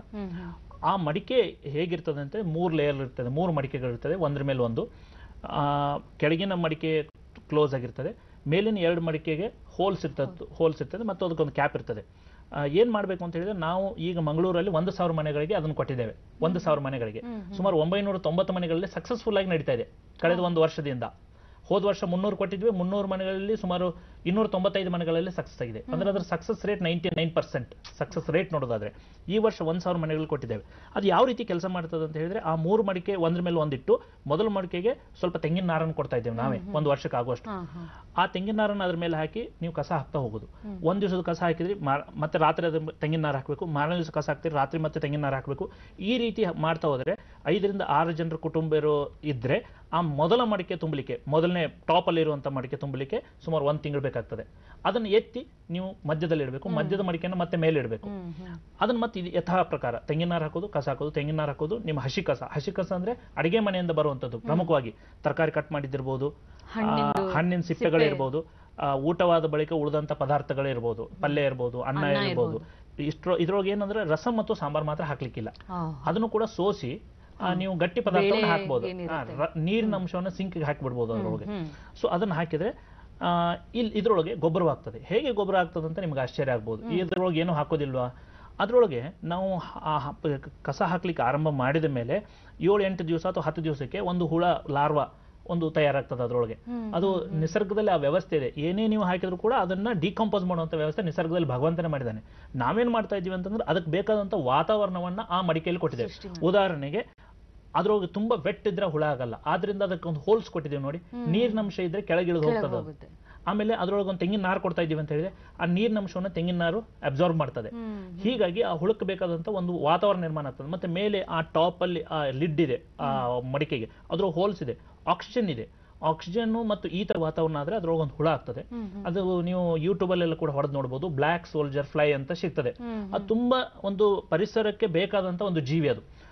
ಆ ಮಡಿಕೆ ಹೇಗಿರ್ತದೆ ಅಂತ ಮೂರು ಲೇಯರ್ ಇರ್ತದೆ ಮೂರು ಮಡಿಕೆಗಳಿರ್ತದೆ ಒಂದ್ರ ಮೇಲೆ ಒಂದು ಆ, ಕೆಳಗಿನ ಮಡಿಕೆ ಕ್ಲೋಸ್ ಆಗಿರ್ತದೆ ಮೇಲಿನ ಎರಡು ಮಡಿಕೆಗೆ ಹೋಲ್ಸ್ ಇರ್ತದೆ ಹೋಲ್ಸ್ ಇರ್ತದೆ ಮತ್ತು ಅದಕ್ಕೊಂದು ಕ್ಯಾಪ್ ಇರ್ತದೆ ಏನು ಮಾಡಬೇಕು ಅಂತ ಹೇಳಿದ್ರೆ ನಾವು ಈಗ ಮಂಗಳೂರಲ್ಲಿ ಒಂದು ಸಾವಿರ ಮನೆಗಳಿಗೆ ಅದನ್ನು ಕೊಟ್ಟಿದ್ದೇವೆ ಒಂದು ಸಾವಿರ ಮನೆಗಳಿಗೆ ಸುಮಾರು ಒಂಬೈನೂರ ತೊಂಬತ್ತು ಮನೆಗಳಲ್ಲಿ ಸಕ್ಸಸ್ಫುಲ್ ಆಗಿ ನಡೀತಾ ಇದೆ ಕಳೆದ ಒಂದು ವರ್ಷದಿಂದ ಹೋದ ವರ್ಷ ಮುನ್ನೂರು ಕೊಟ್ಟಿದ್ವಿ ಮುನ್ನೂರು ಮನೆಗಳಲ್ಲಿ ಸುಮಾರು ಇನ್ನೂರ ತೊಂಬತ್ತೈದು ಮನೆಗಳಲ್ಲಿ ಸಕ್ಸಸ್ ಆಗಿದೆ ಅಂದ್ರೆ ಅದರ success rate ninety nine percent success rate ನೋಡೋದಾದ್ರೆ ಈ ವರ್ಷ ಒಂದು ಸಾವಿರ ಮನೆಗಳು ಕೊಟ್ಟಿದ್ದೇವೆ ಅದು ಯಾವ ರೀತಿ ಕೆಲಸ ಮಾಡ್ತದೆ ಅಂತ ಹೇಳಿದ್ರೆ ಆ ಮೂರು ಮಡಿಕೆ ಒಂದ್ರ ಮೇಲೆ ಒಂದಿಟ್ಟು ಮೊದಲ ಮಡಿಕೆಗೆ ಸ್ವಲ್ಪ ತೆಂಗಿನ ನಾರನ್ನು ಕೊಡ್ತಾ ಇದ್ದೇವೆ ನಾವೇ ಒಂದು ವರ್ಷಕ್ಕೆ ಆಗುವಷ್ಟು ಆ ತೆಂಗಿನ ನಾರನ್ನು ಅದ್ರ ಮೇಲೆ ಹಾಕಿ ನೀವು ಕಸ ಹಾಕ್ತಾ ಹೋಗೋದು ಒಂದ್ ದಿವಸದ ಕಸ ಹಾಕಿದ್ರಿ ಮಾ- ಮತ್ತೆ ರಾತ್ರಿ ಅದ್ರ ತೆಂಗಿನ ನಾರು ಹಾಕಬೇಕು ಮಾರನೇ ದಿವಸ ಕಸ ಹಾಕ್ತೀರಿ ರಾತ್ರಿ ಮತ್ತೆ ತೆಂಗಿನ ನಾರು ಹಾಕಬೇಕು ಈ ರೀತಿ ಮಾಡ್ತಾ ಹೋದ್ರೆ ಐದರಿಂದ ಆರು ಜನರ ಕುಟುಂಬರು ಇದ್ರೆ ಆ ಮೊದಲ ಮಡಿಕೆ ತುಂಬಲಿಕ್ಕೆ ಮೊದಲನೇ ಟಾಪ್ ಅಲ್ಲಿ ಇರುವಂತ ಮಡಿಕೆ ತುಂಬಲಿಕ್ಕೆ ಸುಮಾರು ಒಂದ್ ತಿಂಗಳು ಬೇಕಾಗ್ತದೆ ಅದನ್ನು ಎತ್ತಿ ನೀವು ಮಧ್ಯದಲ್ಲಿ ಇಡಬೇಕು ಮಧ್ಯದ ಮಡಿಕೆಯನ್ನು ಮತ್ತೆ ಮೇಲೆ ಇಡಬೇಕು ಅದನ್ನ ಮತ್ತೆ ಇದು ಯಥಾ ಪ್ರಕಾರ ತೆಂಗಿನ ನಾರು ಹಾಕೋದು ಕಸ ಹಾಕೋದು ತೆಂಗಿನ ನಾರು ಹಾಕೋದು ನಿಮ್ಮ ಹಸಿ ಕಸ ಹಸಿ ಕಸ ಅಂದ್ರೆ ಅಡಿಗೆ ಮನೆಯಿಂದ ಬರುವಂತದ್ದು ಪ್ರಮುಖವಾಗಿ ತರಕಾರಿ ಕಟ್ ಮಾಡಿದ್ದಿರ್ಬೋದು ಆ, ಹಣ್ಣಿಂದು ಹಣ್ಣಿನ ಸಿಪ್ಪೆಗಳಿರ್ಬೋದು ಆ, ಊಟವಾದ ಬಳಿಕ ಉಳಿದಂತ ಪದಾರ್ಥಗಳಿರ್ಬೋದು ಪಲ್ಯ ಇರ್ಬೋದು ಅನ್ನ ಅನ್ನ ಇರ್ಬೋದು ಇಷ್ಟರ ಇದ್ರೊಳಗೆ ಏನಂದ್ರೆ ರಸಂ ಮತ್ತು ಸಾಂಬಾರ್ ಮಾತ್ರ ಹಾಕ್ಲಿಕ್ಕಿಲ್ಲ ಆ, ಅದನ್ನು ಕೂಡ ಸೋಸಿ ಆ, ನೀವು ಗಟ್ಟಿ ಪದಾರ್ಥವನ್ನು ಬೇಳೆ ಹಾಕ್ಬೋದು ಏನಿರುತ್ತೆ. ಆ, ರ- ನೀರಿನ ಅಂಶವನ್ನು ಸಿಂಕ್ಗೆ ಹಾಕಿಬಿಡ್ಬೋದು ಅದರೊಳಗೆ ಹ್ಮ್. ಸೊ ಅದನ್ನ ಹಾಕಿದ್ರೆ ಆ, ಇಲ್ಲಿ ಇದ್ರೊಳಗೆ ಗೊಬ್ಬರವಾಗ್ತದೆ ಹೇಗೆ ಗೊಬ್ಬರ ಆಗ್ತದೆ ಅಂತ ನಿಮ್ಗೆ ಆಶ್ಚರ್ಯ ಆಗ್ಬೋದು ಇದ್ರೊಳಗೆ ಏನು ಹಾಕೋದಿಲ್ವಾ ಅದರೊಳಗೆ ನಾವು ಹ- ಆ ಹ- ಪ- ಕಸ ಹಾಕ್ಲಿಕ್ಕೆ ಆರಂಭ ಮಾಡಿದ ಮೇಲೆ ಏಳು ಎಂಟು ದಿವಸ ಅಥವಾ ಹತ್ತು ದಿವಸಕ್ಕೆ ಒಂದು ಹುಳ ಲಾರ್ವಾ ಒಂದು ತಯಾರಾಗ್ತದೆ ಅದರೊಳಗೆ ಅದು ನಿಸರ್ಗದಲ್ಲಿ ಆ ವ್ಯವಸ್ಥೆ ಇದೆ ಏನೇ ನೀವು ಹಾಕಿದ್ರು ಕೂಡ ಅದನ್ನ ಡಿಕಂಪೋಸ್ ಮಾಡುವಂತ ವ್ಯವಸ್ಥೆ ನಿಸರ್ಗದಲ್ಲಿ ಭಗವಂತನೇ ಮಾಡಿದ್ದಾನೆ ನಾವೇನ್ ಮಾಡ್ತಾ ಇದೀವಿ ಅಂತಂದ್ರೆ ಅದಕ್ಕೆ ಬೇಕಾದಂತ ವಾತಾವರಣವನ್ನ ಆ ಮಡಿಕೆಯಲ್ಲಿ ಕೊಟ್ಟಿದ್ದೇವೆ ಉದಾಹರಣೆಗೆ ಅದ್ರೊಳಗೆ ತುಂಬಾ ವೆಟ್ ಇದ್ರೆ ಹುಳ ಆಗಲ್ಲ ಆದ್ರಿಂದ ಅದಕ್ಕೆ ಒಂದು ಹೋಲ್ಸ್ ಕೊಟ್ಟಿದ್ದೀವಿ ನೋಡಿ ನೀರಿನ ಅಂಶ ಇದ್ರೆ ಕೆಳಗಿಳಿದು ಹೋಗ್ತದೆ ಅದು. ಹೋಗುತ್ತೆ. ಆಮೇಲೆ ಅದ್ರೊಳಗೆ ಒಂದು ತೆಂಗಿನ ನಾರು ಕೊಡ್ತಾ ಇದೀವಿ ಅಂತ ಹೇಳಿದ್ರೆ ಆ ನೀರಿನ ಅಂಶವನ್ನು ತೆಂಗಿನ ನಾರು ಅಬ್ಸಾರ್ಬ್ ಮಾಡ್ತದೆ ಹೀಗಾಗಿ ಆ ಹುಳಕ್ಕೆ ಬೇಕಾದಂತ ಒಂದು ವಾತಾವರಣ ನಿರ್ಮಾಣ ಆಗ್ತದೆ ಮತ್ತೆ ಮೇಲೆ ಆ ಟಾಪ್ ಅಲ್ಲಿ ಆ ಲಿಡ್ ಇದೆ ಆ ಮಡಿಕೆಗೆ ಅದ್ರ ಹೋಲ್ಸ್ ಇದೆ ಆಕ್ಸಿಜನ್ ಇದೆ ಆಕ್ಸಿಜನ್ ಮತ್ತು ಈ ತರ ವಾತಾವರಣ ಆದ್ರೆ ಅದ್ರೊಳಗೆ ಒಂದು ಹುಳ ಆಗ್ತದೆ ಅದು ನೀವು ಯೂಟ್ಯೂಬ್ ಅಲ್ಲೆಲ್ಲ ಕೂಡ ಹೊಡೆದು ನೋಡಬಹುದು ಬ್ಲ್ಯಾಕ್ ಸೋಲ್ಜರ್ ಫ್ಲೈ ಅಂತ ಸಿಗ್ತದೆ ಅದು ತುಂಬಾ ಒಂದು ಪರಿಸರಕ್ಕೆ ಬೇಕಾದಂತ ಒಂದು ಜೀವಿ ಅದು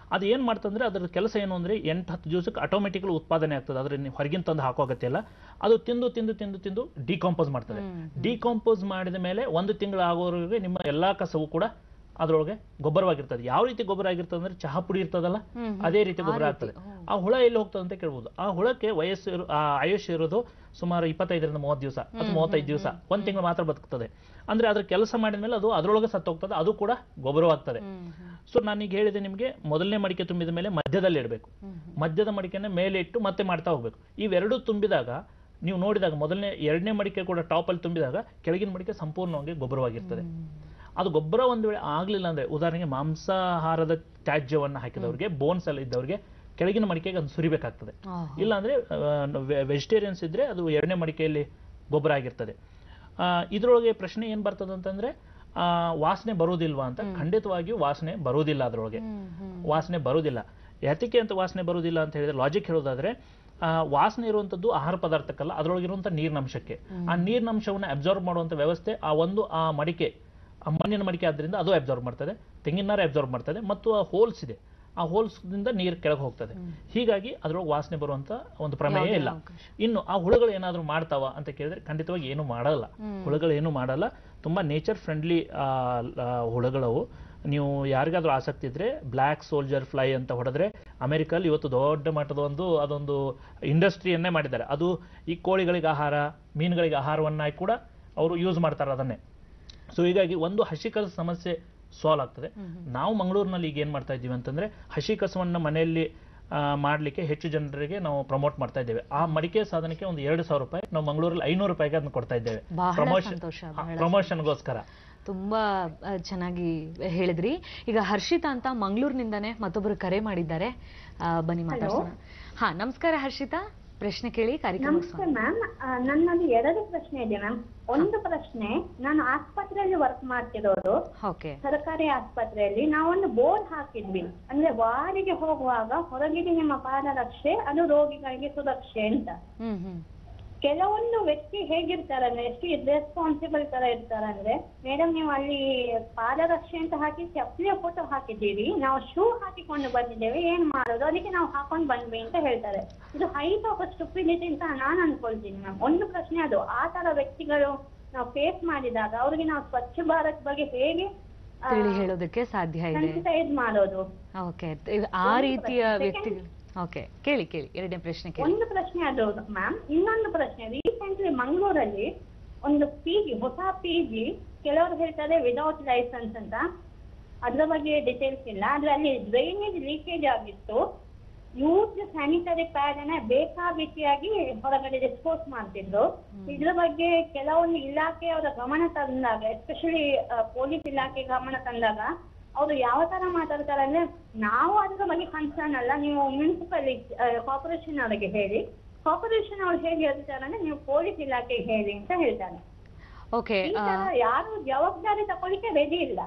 ಅದು ಏನು ಮಾಡ್ತಂದ್ರೆ ಅದ್ರ ಕೆಲಸ ಏನು ಅಂದರೆ ಎಂಟು ಹತ್ತು ದಿವಸಕ್ಕೆ ಆಟೋಮೆಟಿಕಲಿ ಉತ್ಪಾದನೆ ಆಗ್ತದೆ ಅದ್ರ ನೀವು ಹೊರಗಿನ ತಂದು ಹಾಕೋ ಅಗತ್ಯ ಇಲ್ಲ ಅದು ತಿಂದು ತಿಂದು ತಿಂದು ತಿಂದು ಡಿಕಾಂಪೋಸ್ ಮಾಡ್ತದೆ ಡಿಕಾಂಪೋಸ್ ಮಾಡಿದ ಮೇಲೆ ಒಂದು ತಿಂಗಳು ಆಗೋವರೆಗೆ ನಿಮ್ಮ ಎಲ್ಲಾ ಕಸವು ಕೂಡ ಅದರೊಳಗೆ ಗೊಬ್ಬರವಾಗಿರ್ತದೆ ಯಾವ ರೀತಿ ಗೊಬ್ಬರ ಆಗಿರ್ತದೆ ಅಂದ್ರೆ ಚಹಾ ಪುಡಿ ಇರ್ತದಲ್ಲ ಹ್ಮ್, ಅದೇ ರೀತಿ ಆ ಗೊಬ್ಬರ ರೀತಿ, ಆಗ್ತದೆ ಆ ಹುಳ ಎಲ್ಲಿ ಹೋಗ್ತದೆ ಅಂತ ಕೇಳ್ಬೋದು ಆ ಹುಳಕ್ಕೆ ವಯಸ್ಸು ಇರೋ- ಆ ಆಯುಷ್ಯ ಇರೋದು ಸುಮಾರು ಇಪ್ಪತ್ತೈದರಿಂದ ಮೂವತ್ತು ದಿವಸ ಅಥವಾ ಮೂವತ್ತೈದು ದಿವಸ ಒಂದ್ ತಿಂಗಳು ಮಾತ್ರ ಬದುಕ್ತದೆ ಅಂದ್ರೆ ಅದ್ರ ಕೆಲಸ ಮಾಡಿದ ಮೇಲೆ ಅದು ಅದರೊಳಗೆ ಸತ್ತೋಗ್ತದೆ ಅದು ಕೂಡ ಗೊಬ್ಬರವಾಗ್ತದೆ ಸೊ ನಾನೀಗ ಹೇಳಿದೆ ನಿಮಗೆ ಮೊದಲನೇ ಮಡಿಕೆ ತುಂಬಿದ ಮೇಲೆ ಮಧ್ಯದಲ್ಲಿ ಇಡಬೇಕು ಮಧ್ಯದ ಮಡಿಕೆನ ಮೇಲೆ ಇಟ್ಟು ಮತ್ತೆ ಮಾಡ್ತಾ ಹೋಗ್ಬೇಕು ಇವೆರಡೂ ತುಂಬಿದಾಗ ನೀವು ನೋಡಿದಾಗ ಮೊದಲನೇ ಎರಡನೇ ಮಡಿಕೆ ಕೂಡ ಟಾಪಲ್ಲಿ ತುಂಬಿದಾಗ ಕೆಳಗಿನ ಮಡಿಕೆ ಸಂಪೂರ್ಣವಾಗಿ ಗೊಬ್ಬರವಾಗಿರ್ತದೆ ಅದು ಗೊಬ್ಬರ ಒಂದು ವೇಳೆ ಆಗ್ಲಿಲ್ಲ ಅಂದ್ರೆ ಉದಾಹರಣೆಗೆ ಮಾಂಸಾಹಾರದ ತ್ಯಾಜ್ಯವನ್ನು ಹಾಕಿದವ್ರಿಗೆ ಬೋನ್ಸ್ ಎಲ್ಲ ಇದ್ದವ್ರಿಗೆ ಕೆಳಗಿನ ಮಡಿಕೆಗೆ ಅದು ಸುರಿಬೇಕಾಗ್ತದೆ ಇಲ್ಲ ಅಂದ್ರೆ ವೆಜಿಟೇರಿಯನ್ಸ್ ಇದ್ರೆ ಅದು ಎರಡನೇ ಮಡಿಕೆಯಲ್ಲಿ ಗೊಬ್ಬರ ಆಗಿರ್ತದೆ ಆ, ಇದ್ರೊಳಗೆ ಪ್ರಶ್ನೆ ಏನ್ ಬರ್ತದೆ ಅಂತಂದ್ರೆ ಆ, ವಾಸನೆ ಬರುವುದಿಲ್ವಾ ಅಂತ ಖಂಡಿತವಾಗಿಯೂ ವಾಸನೆ ಬರುವುದಿಲ್ಲ ಅದರೊಳಗೆ ವಾಸನೆ ಬರುವುದಿಲ್ಲ ಯಾತಕ್ಕೆ ಅಂತ ವಾಸನೆ ಬರುವುದಿಲ್ಲ ಅಂತ ಹೇಳಿದ್ರೆ ಲಾಜಿಕ್ ಹೇಳೋದಾದ್ರೆ ಆ, ವಾಸನೆ ಇರುವಂತದ್ದು ಆಹಾರ ಪದಾರ್ಥಕ್ಕಲ್ಲ ಅದರೊಳಗಿರುವಂತ ನೀರಿನಂಶಕ್ಕೆ ಆ ನೀರಿನಂಶವನ್ನು ಅಬ್ಸಾರ್ವ್ ಮಾಡುವಂತ ವ್ಯವಸ್ಥೆ ಆ ಒಂದು ಆ ಮಡಿಕೆ ಆ ಮಣ್ಣಿನ ಮಡಿಕೆ ಆದ್ರಿಂದ ಅದು ಅಬ್ಸಾರ್ವ್ ಮಾಡ್ತದೆ ತೆಂಗಿನಾರ ಅಬ್ಸಾರ್ವ್ ಮಾಡ್ತದೆ ಮತ್ತು ಆ ಹೋಲ್ಸ್ ಇದೆ ಆ ಹೋಲ್ಸ್ದಿಂದ ನೀರು ಕೆಳಗೆ ಹೋಗ್ತದೆ ಹೀಗಾಗಿ ಅದ್ರೊಳಗೆ ವಾಸನೆ ಬರುವಂತ ಒಂದು ಪ್ರಮೇಯ ಯಾವುದೇ ಇಲ್ಲ ಅವಕಾಶ. ಇನ್ನು ಆ ಹುಳುಗಳು ಏನಾದರೂ ಮಾಡ್ತಾವ ಅಂತ ಕೇಳಿದ್ರೆ ಖಂಡಿತವಾಗಿ ಏನು ಮಾಡಲ್ಲ ಹ್ಮ್. ಹುಳುಗಳು ಏನು ಮಾಡಲ್ಲ ತುಂಬಾ ನೇಚರ್ ಫ್ರೆಂಡ್ಲಿ ಹುಳುಗಳವು ನೀವು ಯಾರಿಗಾದ್ರೂ ಆಸಕ್ತಿ ಇದ್ರೆ ಬ್ಲ್ಯಾಕ್ ಸೋಲ್ಜರ್ ಫ್ಲೈ ಅಂತ ಹೊಡೆದ್ರೆ ಅಮೆರಿಕಲ್ಲಿ ಇವತ್ತು ದೊಡ್ಡ ಮಟ್ಟದ ಒಂದು ಅದೊಂದು ಇಂಡಸ್ಟ್ರಿಯನ್ನೇ ಮಾಡಿದ್ದಾರೆ ಅದು ಈ ಕೋಳಿಗಳಿಗೆ ಆಹಾರ ಮೀನುಗಳಿಗೆ ಆಹಾರವನ್ನಾಗಿ ಕೂಡ ಅವರು ಯೂಸ್ ಮಾಡ್ತಾರೆ ಅದನ್ನೇ ಸೊ ಹೀಗಾಗಿ ಒಂದು ಹಸಿ ಕಸ ಸಮಸ್ಯೆ ಸಾಲ್ವ್ ಆಗ್ತದೆ ನಾವು ಮಂಗಳೂರಿನಲ್ಲಿ ಈಗ ಏನು ಮಾಡ್ತಾ ಇದ್ದೀವಿ ಅಂತಂದ್ರೆ ಹಸಿ ಕಸವನ್ನು ಮನೆಯಲ್ಲಿ ಆ, ಮಾಡ್ಲಿಕ್ಕೆ ಹೆಚ್ಚು ಜನರಿಗೆ ನಾವು ಪ್ರಮೋಟ್ ಮಾಡ್ತಾ ಇದ್ದೇವೆ ಆ ಮಡಿಕೆ ಸಾಧನಕ್ಕೆ ಒಂದು ಎರಡು ಸಾವಿರ ರೂಪಾಯಿ ನಾವು ಮಂಗಳೂರಲ್ಲಿ ಐನೂರು ರೂಪಾಯಿಗೆ ಅದನ್ನ ಕೊಡ್ತಾ ಇದ್ದೇವೆ ಬಹಳ ಸಂತೋಷ, ಬಹಳ ಪ್ರಮೋಷನ್ಗೋಸ್ಕರ ತುಂಬಾ ಆ, ಚೆನ್ನಾಗಿ ಹೇಳಿದ್ರಿ ಈಗ ಹರ್ಷಿತಾ ಅಂತ ಮಂಗಳೂರಿನಿಂದಾನೇ ಮತ್ತೊಬ್ಬರು ಕರೆ ಮಾಡಿದ್ದಾರೆ ಆ, ಬನ್ನಿ ಮಾತಾಡ್ಸೋಣ ಹಾ ನಮಸ್ಕಾರ ಹರ್ಷಿತಾ ಪ್ರಶ್ನೆ ಕೇಳಿ ಕಾರ್ಯಕ್ರಮ ನಮಸ್ತೆ ಮ್ಯಾಮ್ ನನ್ನಲ್ಲಿ ಎರಡು ಪ್ರಶ್ನೆ ಇದೆ ಮ್ಯಾಮ್ ಒಂದು ಪ್ರಶ್ನೆ ನಾನು ಆಸ್ಪತ್ರೆಯಲ್ಲಿ ವರ್ಕ್ ಮಾಡ್ತಿರೋದು ಓಕೆ ಸರ್ಕಾರಿ ಆಸ್ಪತ್ರೆಯಲ್ಲಿ ನಾವೊಂದು ಬೋರ್ಡ್ ಹಾಕಿದ್ವಿ ಅಂದ್ರೆ ವಾರಿಗೆ ಹೋಗುವಾಗ ಹೊರಗಿದೆ ನಿಮ್ಮ ಪಾದರಕ್ಷೆ ಅದು ರೋಗಿಗಳಿಗೆ ಸುರಕ್ಷೆ ಅಂತ ಹ್ಮ್ ಹ್ಮ್ ಕೆಲವೊಂದು ವ್ಯಕ್ತಿ ಹೇಗಿರ್ತಾರೆ ಅಂದ್ರೆ ಎಷ್ಟು ಇರ್ರೆಸ್ಪಾನ್ಸಿಬಲ್ ತರ ಇರ್ತಾರೆ ಅಂದ್ರೆ ಮೇಡಮ್ ನೀವು ಅಲ್ಲಿ ಪಾದರಕ್ಷೆ ಅಂತ ಹಾಕಿ ಚಪ್ಪಲಿಯ ಫೋಟೋ ಹಾಕಿದ್ದೀರಿ ನಾವು ಶೂ ಹಾಕಿಕೊಂಡು ಬಂದಿದ್ದೇವೆ ಏನ್ ಮಾಡೋದು ಅದಕ್ಕೆ ನಾವು ಹಾಕೊಂಡು ಬಂದ್ವಿ ಅಂತ ಹೇಳ್ತಾರೆ ಇದು ಹೈಟ್ ಆಫ್ ಸ್ಟುಪಿಡಿಟಿ ಅಂತ ನಾನು ಅನ್ಕೊಳ್ತೀನಿ ಮ್ಯಾಮ್ ಒಂದು ಪ್ರಶ್ನೆ ಅದು ಆ ತರ ವ್ಯಕ್ತಿಗಳು ನಾವು ಫೇಸ್ ಮಾಡಿದಾಗ ಅವ್ರಿಗೆ ನಾವು ಸ್ವಚ್ಛ ಭಾರತ್ ಬಗ್ಗೆ ಹೇಗೆ ತಿಳಿ ಹೇಳೋದಕ್ಕೆ ಸಾಧ್ಯ ಇದೆ ಸೆನ್ಸಿಟೈಸ್ ಮಾಡೋದು ಓಕೆ ಆ ರೀತಿಯ ವ್ಯಕ್ತಿಗಳು ಓಕೆ ಕೇಳಿ ಕೇಳಿ ಎರಡನೇ ಪ್ರಶ್ನೆ ಕೇಳಿ ಒಂದು ಪ್ರಶ್ನೆ ಅದು ಮ್ಯಾಮ್ ಇನ್ನೊಂದು ಪ್ರಶ್ನೆ ರೀಸೆಂಟ್ಲಿ ಮಂಗಳೂರಲ್ಲಿ ಒಂದು ಪಿ ಜಿ ಹೊಸ ಪಿ ಜಿ ಕೆಲವರು ಹೇಳ್ತಾರೆ ವಿದೌಟ್ ಲೈಸೆನ್ಸ್ ಅಂತ ಅದ್ರ ಬಗ್ಗೆ ಡೀಟೇಲ್ಸ್ ಇಲ್ಲ ಆದ್ರೆ ಅಲ್ಲಿ ಡ್ರೈನೇಜ್ ಲೀಕೇಜ್ ಆಗಿತ್ತು ಯೂಸ್ ಸ್ಯಾನಿಟರಿ ಪ್ಯಾಡ್ ಅನ್ನ ಬೇಕಾಬಿಟ್ಟಿಯಾಗಿ ಹೊರಗಡೆ ಡಿಸ್ಪೋಸ್ ಮಾಡ್ತಿದ್ರು ಇದ್ರ ಬಗ್ಗೆ ಕೆಲವೊಂದು ಇಲಾಖೆಯವರ ಗಮನ ತಂದಾಗ ಎಸ್ಪೆಷಲಿ ಪೊಲೀಸ್ ಇಲಾಖೆ ಗಮನ ತಂದಾಗ ಅವರು ಯಾವ ತರ ಮಾತಾಡ್ತಾರೆ ಅಂದ್ರೆ ನಾವು ಅದ್ರ ಬಗ್ಗೆ ಕನ್ಸರ್ನ್ ಅಲ್ಲ ನೀವು ಮುನ್ಸಿಪಲ್ ಕಾರ್ಪೊರೇಷನ್ ಅವರಿಗೆ ಹೇಳಿ ಕಾರ್ಪೊರೇಷನ್ ಅವ್ರು ಹೇಗೆ ಹೇಳ್ತಾರೆ ಅಂದ್ರೆ ನೀವು ಪೊಲೀಸ್ ಇಲಾಖೆಗೆ ಹೇಳಿ ಅಂತ ಹೇಳ್ತಾರೆ ಓಕೆ ಈ ತರ ಯಾರು ಜವಾಬ್ದಾರಿ ತಗೊಳ್ಳಿಕ್ಕೆ ರೆಡಿ ಇಲ್ಲ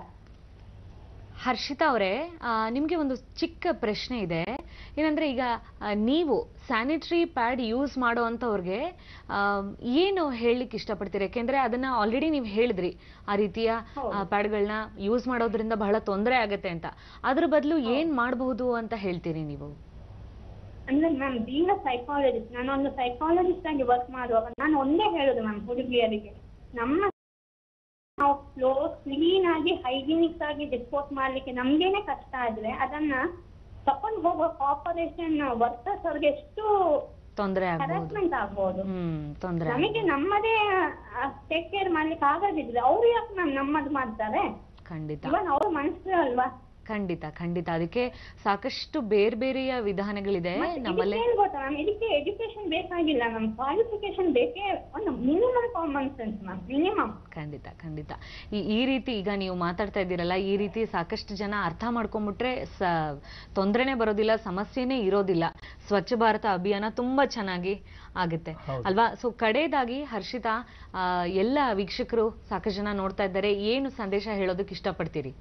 ಹರ್ಷಿತಾ ಅವರೇ ನಿಮಗೆ ಒಂದು ಚಿಕ್ಕ ಪ್ರಶ್ನೆ ಇದೆ ಏನಂದ್ರೆ ಈಗ ಆ, ನೀವು ಸ್ಯಾನಿಟರಿ ಪ್ಯಾಡ್ ಯೂಸ್ ಮಾಡೋ ಅಂಥವ್ರಿಗೆ ಆ, ಏನು ಹೇಳಲಿಕ್ಕೆ ಇಷ್ಟಪಡ್ತೀರಿ ಯಾಕೆಂದ್ರೆ ಅದನ್ನ ಆಲ್ರೆಡಿ ನೀವು ಹೇಳಿದ್ರಿ ಆ ರೀತಿಯ ಪ್ಯಾಡ್ಗಳನ್ನ ಯೂಸ್ ಮಾಡೋದ್ರಿಂದ ಬಹಳ ತೊಂದರೆ ಆಗತ್ತೆ ಅಂತ ಅದ್ರ ಬದಲು ಏನ್ ಮಾಡಬಹುದು ಅಂತ ಹೇಳ್ತೀರಿ ನೀವು ಅಂದ್ರೆ ಮ್ಯಾಮ್ ಬೀಂಗ್ ಸೈಕಾಲಜಿಸ್ಟ್ ನಾನು ಒಂದು ಸೈಕಾಲಜಿಸ್ಟ್ ಆಗಿ ವರ್ಕ್ ಮಾಡುವಾಗ ನಾನು ಒಂದೇ ಹೇಳುದು ಮ್ಯಾಮ್ ಹುಡುಗಿಯರಿಗೆ ನಮ್ಮ ನಾವು ಕ್ಲೋಸ್ ಕ್ಲೀನ್ ಆಗಿ ಹೈಜಿನಿಕ್ ಆಗಿ ಡಿಸ್ಪೋಸ್ ಮಾಡ್ಲಿಕ್ಕೆ ನಮ್ಗೇನೆ ಕಷ್ಟ ಆದ್ರೆ ಅದನ್ನ ತಕೊಂಡು ಹೋಗುವ ಕಾರ್ಪೊರೇಷನ್ ವರ್ಕರ್ಸ್ ಅವ್ರಿಗೆ ಎಷ್ಟು ತೊಂದರೆ ಆಗ್ಬಹುದು ಹರಾಸ್ಮೆಂಟ್ ಆಗ್ಬೋದು ಹ್ಮ್ ತೊಂದರೆ ನಮಗೆ ನಮ್ಮದೇ ಟೇಕ್ ಕೇರ್ ಮಾಡ್ಲಿಕ್ಕೆ ಆಗದಿದ್ರೆ ಅವ್ರು ಯಾಕೆ ಮ್ಯಾಮ್ ನಮ್ಮದು ಮಾಡ್ತಾರೆ ಖಂಡಿತ ಇವನ್ ಅವ್ರ ಮನುಷ್ಯರು ಅಲ್ವಾ ಖಂಡಿತ ಖಂಡಿತ ಅದಕ್ಕೆ ಸಾಕಷ್ಟು ಬೇರೆ ಬೇರೆಯ ವಿಧಾನಗಳಿದೆ ನಮ್ಮಲ್ಲೇ ಇದಕ್ಕೆ ಏನ್ ಗೊತ್ತಾ ಮ್ಯಾಮ್ ಇದಕ್ಕೆ ಎಜುಕೇಶನ್ ಬೇಕಾಗಿಲ್ಲ ಮ್ಯಾಮ್ ಕ್ವಾಲಿಫಿಕೇಶನ್ ಬೇಕೇ ಒಂದು minimum common sense ma'am minimum ಖಂಡಿತ ಖಂಡಿತ ಈ ಈ ರೀತಿ ಈಗ ನೀವು ಮಾತಾಡ್ತಾ ಇದ್ದೀರಲ್ಲ ಈ ರೀತಿ ಸಾಕಷ್ಟು ಜನ ಅರ್ಥ ಮಾಡ್ಕೊಂಡ್ಬಿಟ್ರೆ ಸ ತೊಂದರೆನೇ ಬರೋದಿಲ್ಲ ಸಮಸ್ಯೆನೇ ಇರೋದಿಲ್ಲ ಸ್ವಚ್ಛ ಭಾರತ ಅಭಿಯಾನ ತುಂಬಾ ಚೆನ್ನಾಗಿ ಆಗುತ್ತೆ ಹೌದು. ಅಲ್ವಾ ಸೊ ಕಡೆಯದಾಗಿ ಹರ್ಷಿತಾ ಆ, ಎಲ್ಲ ವೀಕ್ಷಕರು ಸಾಕಷ್ಟು ಜನ ನೋಡ್ತಾ ಇದ್ದಾರೆ ಏನು ಸಂದೇಶ ಹೇಳೋದಕ್ಕೆ ಇಷ್ಟಪಡ್ತೀರಿ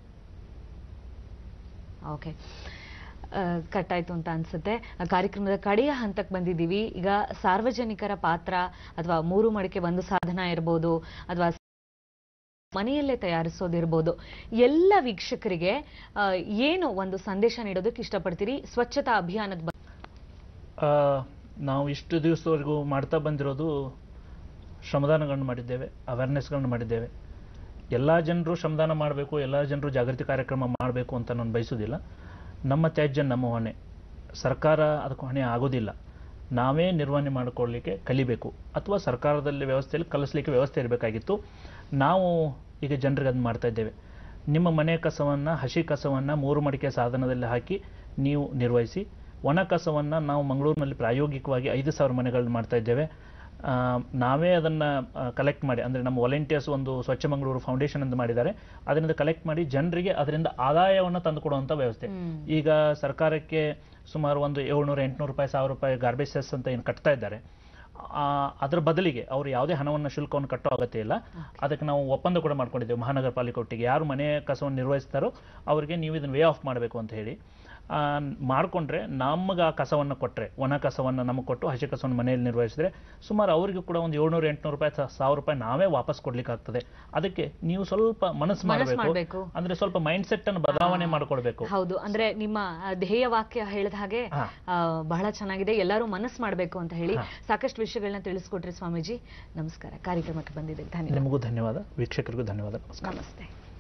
ಓಕೆ ಕಟ್ ಆಯ್ತು ಅಂತ ಅನ್ಸುತ್ತೆ ಆ, ಕಾರ್ಯಕ್ರಮದ ಕಡೆಯ ಹಂತಕ್ಕೆ ಬಂದಿದ್ದೀವಿ ಈಗ ಸಾರ್ವಜನಿಕರ ಪಾತ್ರ ಅಥವಾ ಮೂರು ಮಡಿಕೆ ಒಂದು ಸಾಧನ ಇರ್ಬೋದು ಅಥವಾ ಮನೆಯಲ್ಲೇ ತಯಾರಿಸೋದಿರ್ಬೋದು ಎಲ್ಲ ವೀಕ್ಷಕರಿಗೆ ಆ, ಏನು ಒಂದು ಸಂದೇಶ ನೀಡೋದಕ್ಕೆ ಇಷ್ಟಪಡ್ತೀರಿ ಸ್ವಚ್ಛತಾ ಅಭಿಯಾನದ ಬಗ್ಗೆ ಆ, ನಾವು ಇಷ್ಟು ದಿವಸದವರೆಗೂ ಮಾಡ್ತಾ ಬಂದಿರೋದು ಶ್ರಮದಾನಗಳನ್ನು ಮಾಡಿದ್ದೇವೆ ಅವೇರ್ನೆಸ್ಗಳನ್ನು ಮಾಡಿದ್ದೇವೆ ಎಲ್ಲ ಜನರು ಶ್ರಮದಾನ ಮಾಡಬೇಕು ಎಲ್ಲ ಜನರು ಜಾಗೃತಿ ಕಾರ್ಯಕ್ರಮ ಮಾಡಬೇಕು ಅಂತ ನಾನು ಬಯಸೋದಿಲ್ಲ ನಮ್ಮ ತ್ಯಾಜ್ಯ ನಮ್ಮ ಹೊಣೆ ಸರ್ಕಾರ ಅದಕ್ಕೆ ಹೊಣೆ ಆಗೋದಿಲ್ಲ ನಾವೇ ನಿರ್ವಹಣೆ ಮಾಡಿಕೊಳ್ಳಲಿಕ್ಕೆ ಕಲಿಬೇಕು ಅಥವಾ ಸರ್ಕಾರದಲ್ಲಿ ವ್ಯವಸ್ಥೆಯಲ್ಲಿ ಕಲಿಸ್ಲಿಕ್ಕೆ ವ್ಯವಸ್ಥೆ ಇರಬೇಕಾಗಿತ್ತು ನಾವು ಈಗ ಜನರಿಗೆ ಅದನ್ನು ಮಾಡ್ತಾ ಇದ್ದೇವೆ ನಿಮ್ಮ ಮನೆ ಕಸವನ್ನು ಹಸಿ ಕಸವನ್ನು ಮೂರು ಮಡಿಕೆ ಸಾಧನದಲ್ಲಿ ಹಾಕಿ ನೀವು ನಿರ್ವಹಿಸಿ ಒಣ ಕಸವನ್ನು ನಾವು ಮಂಗಳೂರಿನಲ್ಲಿ ಪ್ರಾಯೋಗಿಕವಾಗಿ ಐದು ಸಾವಿರ ಮನೆಗಳನ್ನ ಮಾಡ್ತಾ ಇದ್ದೇವೆ ಆ, ನಾವೇ ಅದನ್ನು ಕಲೆಕ್ಟ್ ಮಾಡಿ ಅಂದರೆ ನಮ್ಮ ವಾಲಂಟಿಯರ್ಸ್ ಒಂದು ಸ್ವಚ್ಛ ಮಂಗಳೂರು ಫೌಂಡೇಶನ್ ಅಂತ ಮಾಡಿದ್ದಾರೆ ಅದರಿಂದ ಕಲೆಕ್ಟ್ ಮಾಡಿ ಜನರಿಗೆ ಅದರಿಂದ ಆದಾಯವನ್ನು ತಂದುಕೊಡುವಂಥ ವ್ಯವಸ್ಥೆ ಈಗ ಸರ್ಕಾರಕ್ಕೆ ಸುಮಾರು ಒಂದು ಏಳ್ನೂರು ಎಂಟುನೂರು ರೂಪಾಯಿ ಸಾವಿರ ರೂಪಾಯಿ ಗಾರ್ಬೇಜ್ ಸೆಸ್ ಅಂತ ಏನು ಕಟ್ತಾ ಇದ್ದಾರೆ ಆ, ಅದರ ಬದಲಿಗೆ ಅವರು ಯಾವುದೇ ಹಣವನ್ನು ಶುಲ್ಕವನ್ನು ಕಟ್ಟೋ ಅಗತ್ಯ ಇಲ್ಲ ಅದಕ್ಕೆ ನಾವು ಒಪ್ಪಂದ ಕೂಡ ಮಾಡ್ಕೊಂಡಿದ್ದೇವೆ ಮಹಾನಗರ ಪಾಲಿಕೆ ಒಟ್ಟಿಗೆ ಯಾರು ಮನೆ ಕಸವನ್ನು ನಿರ್ವಹಿಸ್ತಾರೋ ಅವರಿಗೆ ನೀವು ಇದನ್ನು ವೇ ಆಫ್ ಮಾಡಬೇಕು ಅಂತ ಹೇಳಿ ಆ, ಮಾಡಿಕೊಂಡ್ರೆ ನಮಗೆ ಆ ಕಸವನ್ನು ಕೊಟ್ಟರೆ ಒಣ ಕಸವನ್ನು ನಮಗೆ ಕೊಟ್ಟು ಹಸಿ ಕಸವನ್ನು ಮನೆಯಲ್ಲಿ ನಿರ್ವಹಿಸಿದ್ರೆ ಸುಮಾರು ಅವರಿಗೂ ಕೂಡ ಒಂದು ಏಳ್ನೂರು ಎಂಟುನೂರು ರೂಪಾಯಿ ಸ- ಸಾವಿರ ರೂಪಾಯಿ ನಾವೇ ವಾಪಸ್ ಕೊಡ್ಲಿಕ್ಕೆ ಆಗ್ತದೆ ಅದಕ್ಕೆ ನೀವು ಸ್ವಲ್ಪ ಮನಸ್ಸು ಮನಸ್ಸು ಮಾಡಬೇಕು ಮಾಡ್ಬೇಕು. ಅಂದ್ರೆ ಸ್ವಲ್ಪ ಮೈಂಡ್ ಸೆಟ್ ಅನ್ನು ಬದಲಾವಣೆ ಮಾಡ್ಕೊಳ್ಬೇಕು ಹೌದು ಅಂದ್ರೆ ನಿಮ್ಮ ಆ, ಧ್ಯೇಯ ವಾಕ್ಯ ಹೇಳಿದ ಹಾಗೆ ಹಾ. ಆ, ಬಹಳ ಚೆನ್ನಾಗಿದೆ ಎಲ್ಲರೂ ಮನಸ್ಸು ಮಾಡಬೇಕು ಅಂತ ಹೇಳಿ ಹಾ. ಸಾಕಷ್ಟು ವಿಷಯಗಳನ್ನ ತಿಳಿಸ್ಕೊಟ್ರಿ ಸ್ವಾಮೀಜಿ ನಮಸ್ಕಾರ ಕಾರ್ಯಕ್ರಮಕ್ಕೆ ಬಂದಿದ್ದಕ್ಕೆ ಧನ್ಯವಾದ ನಿಮಗೂ ಧನ್ಯವಾದ ವೀಕ್ಷಕರಿಗೂ ಧನ್ಯವಾದ ನಮಸ್ಕಾರ ನಮಸ್ತೆ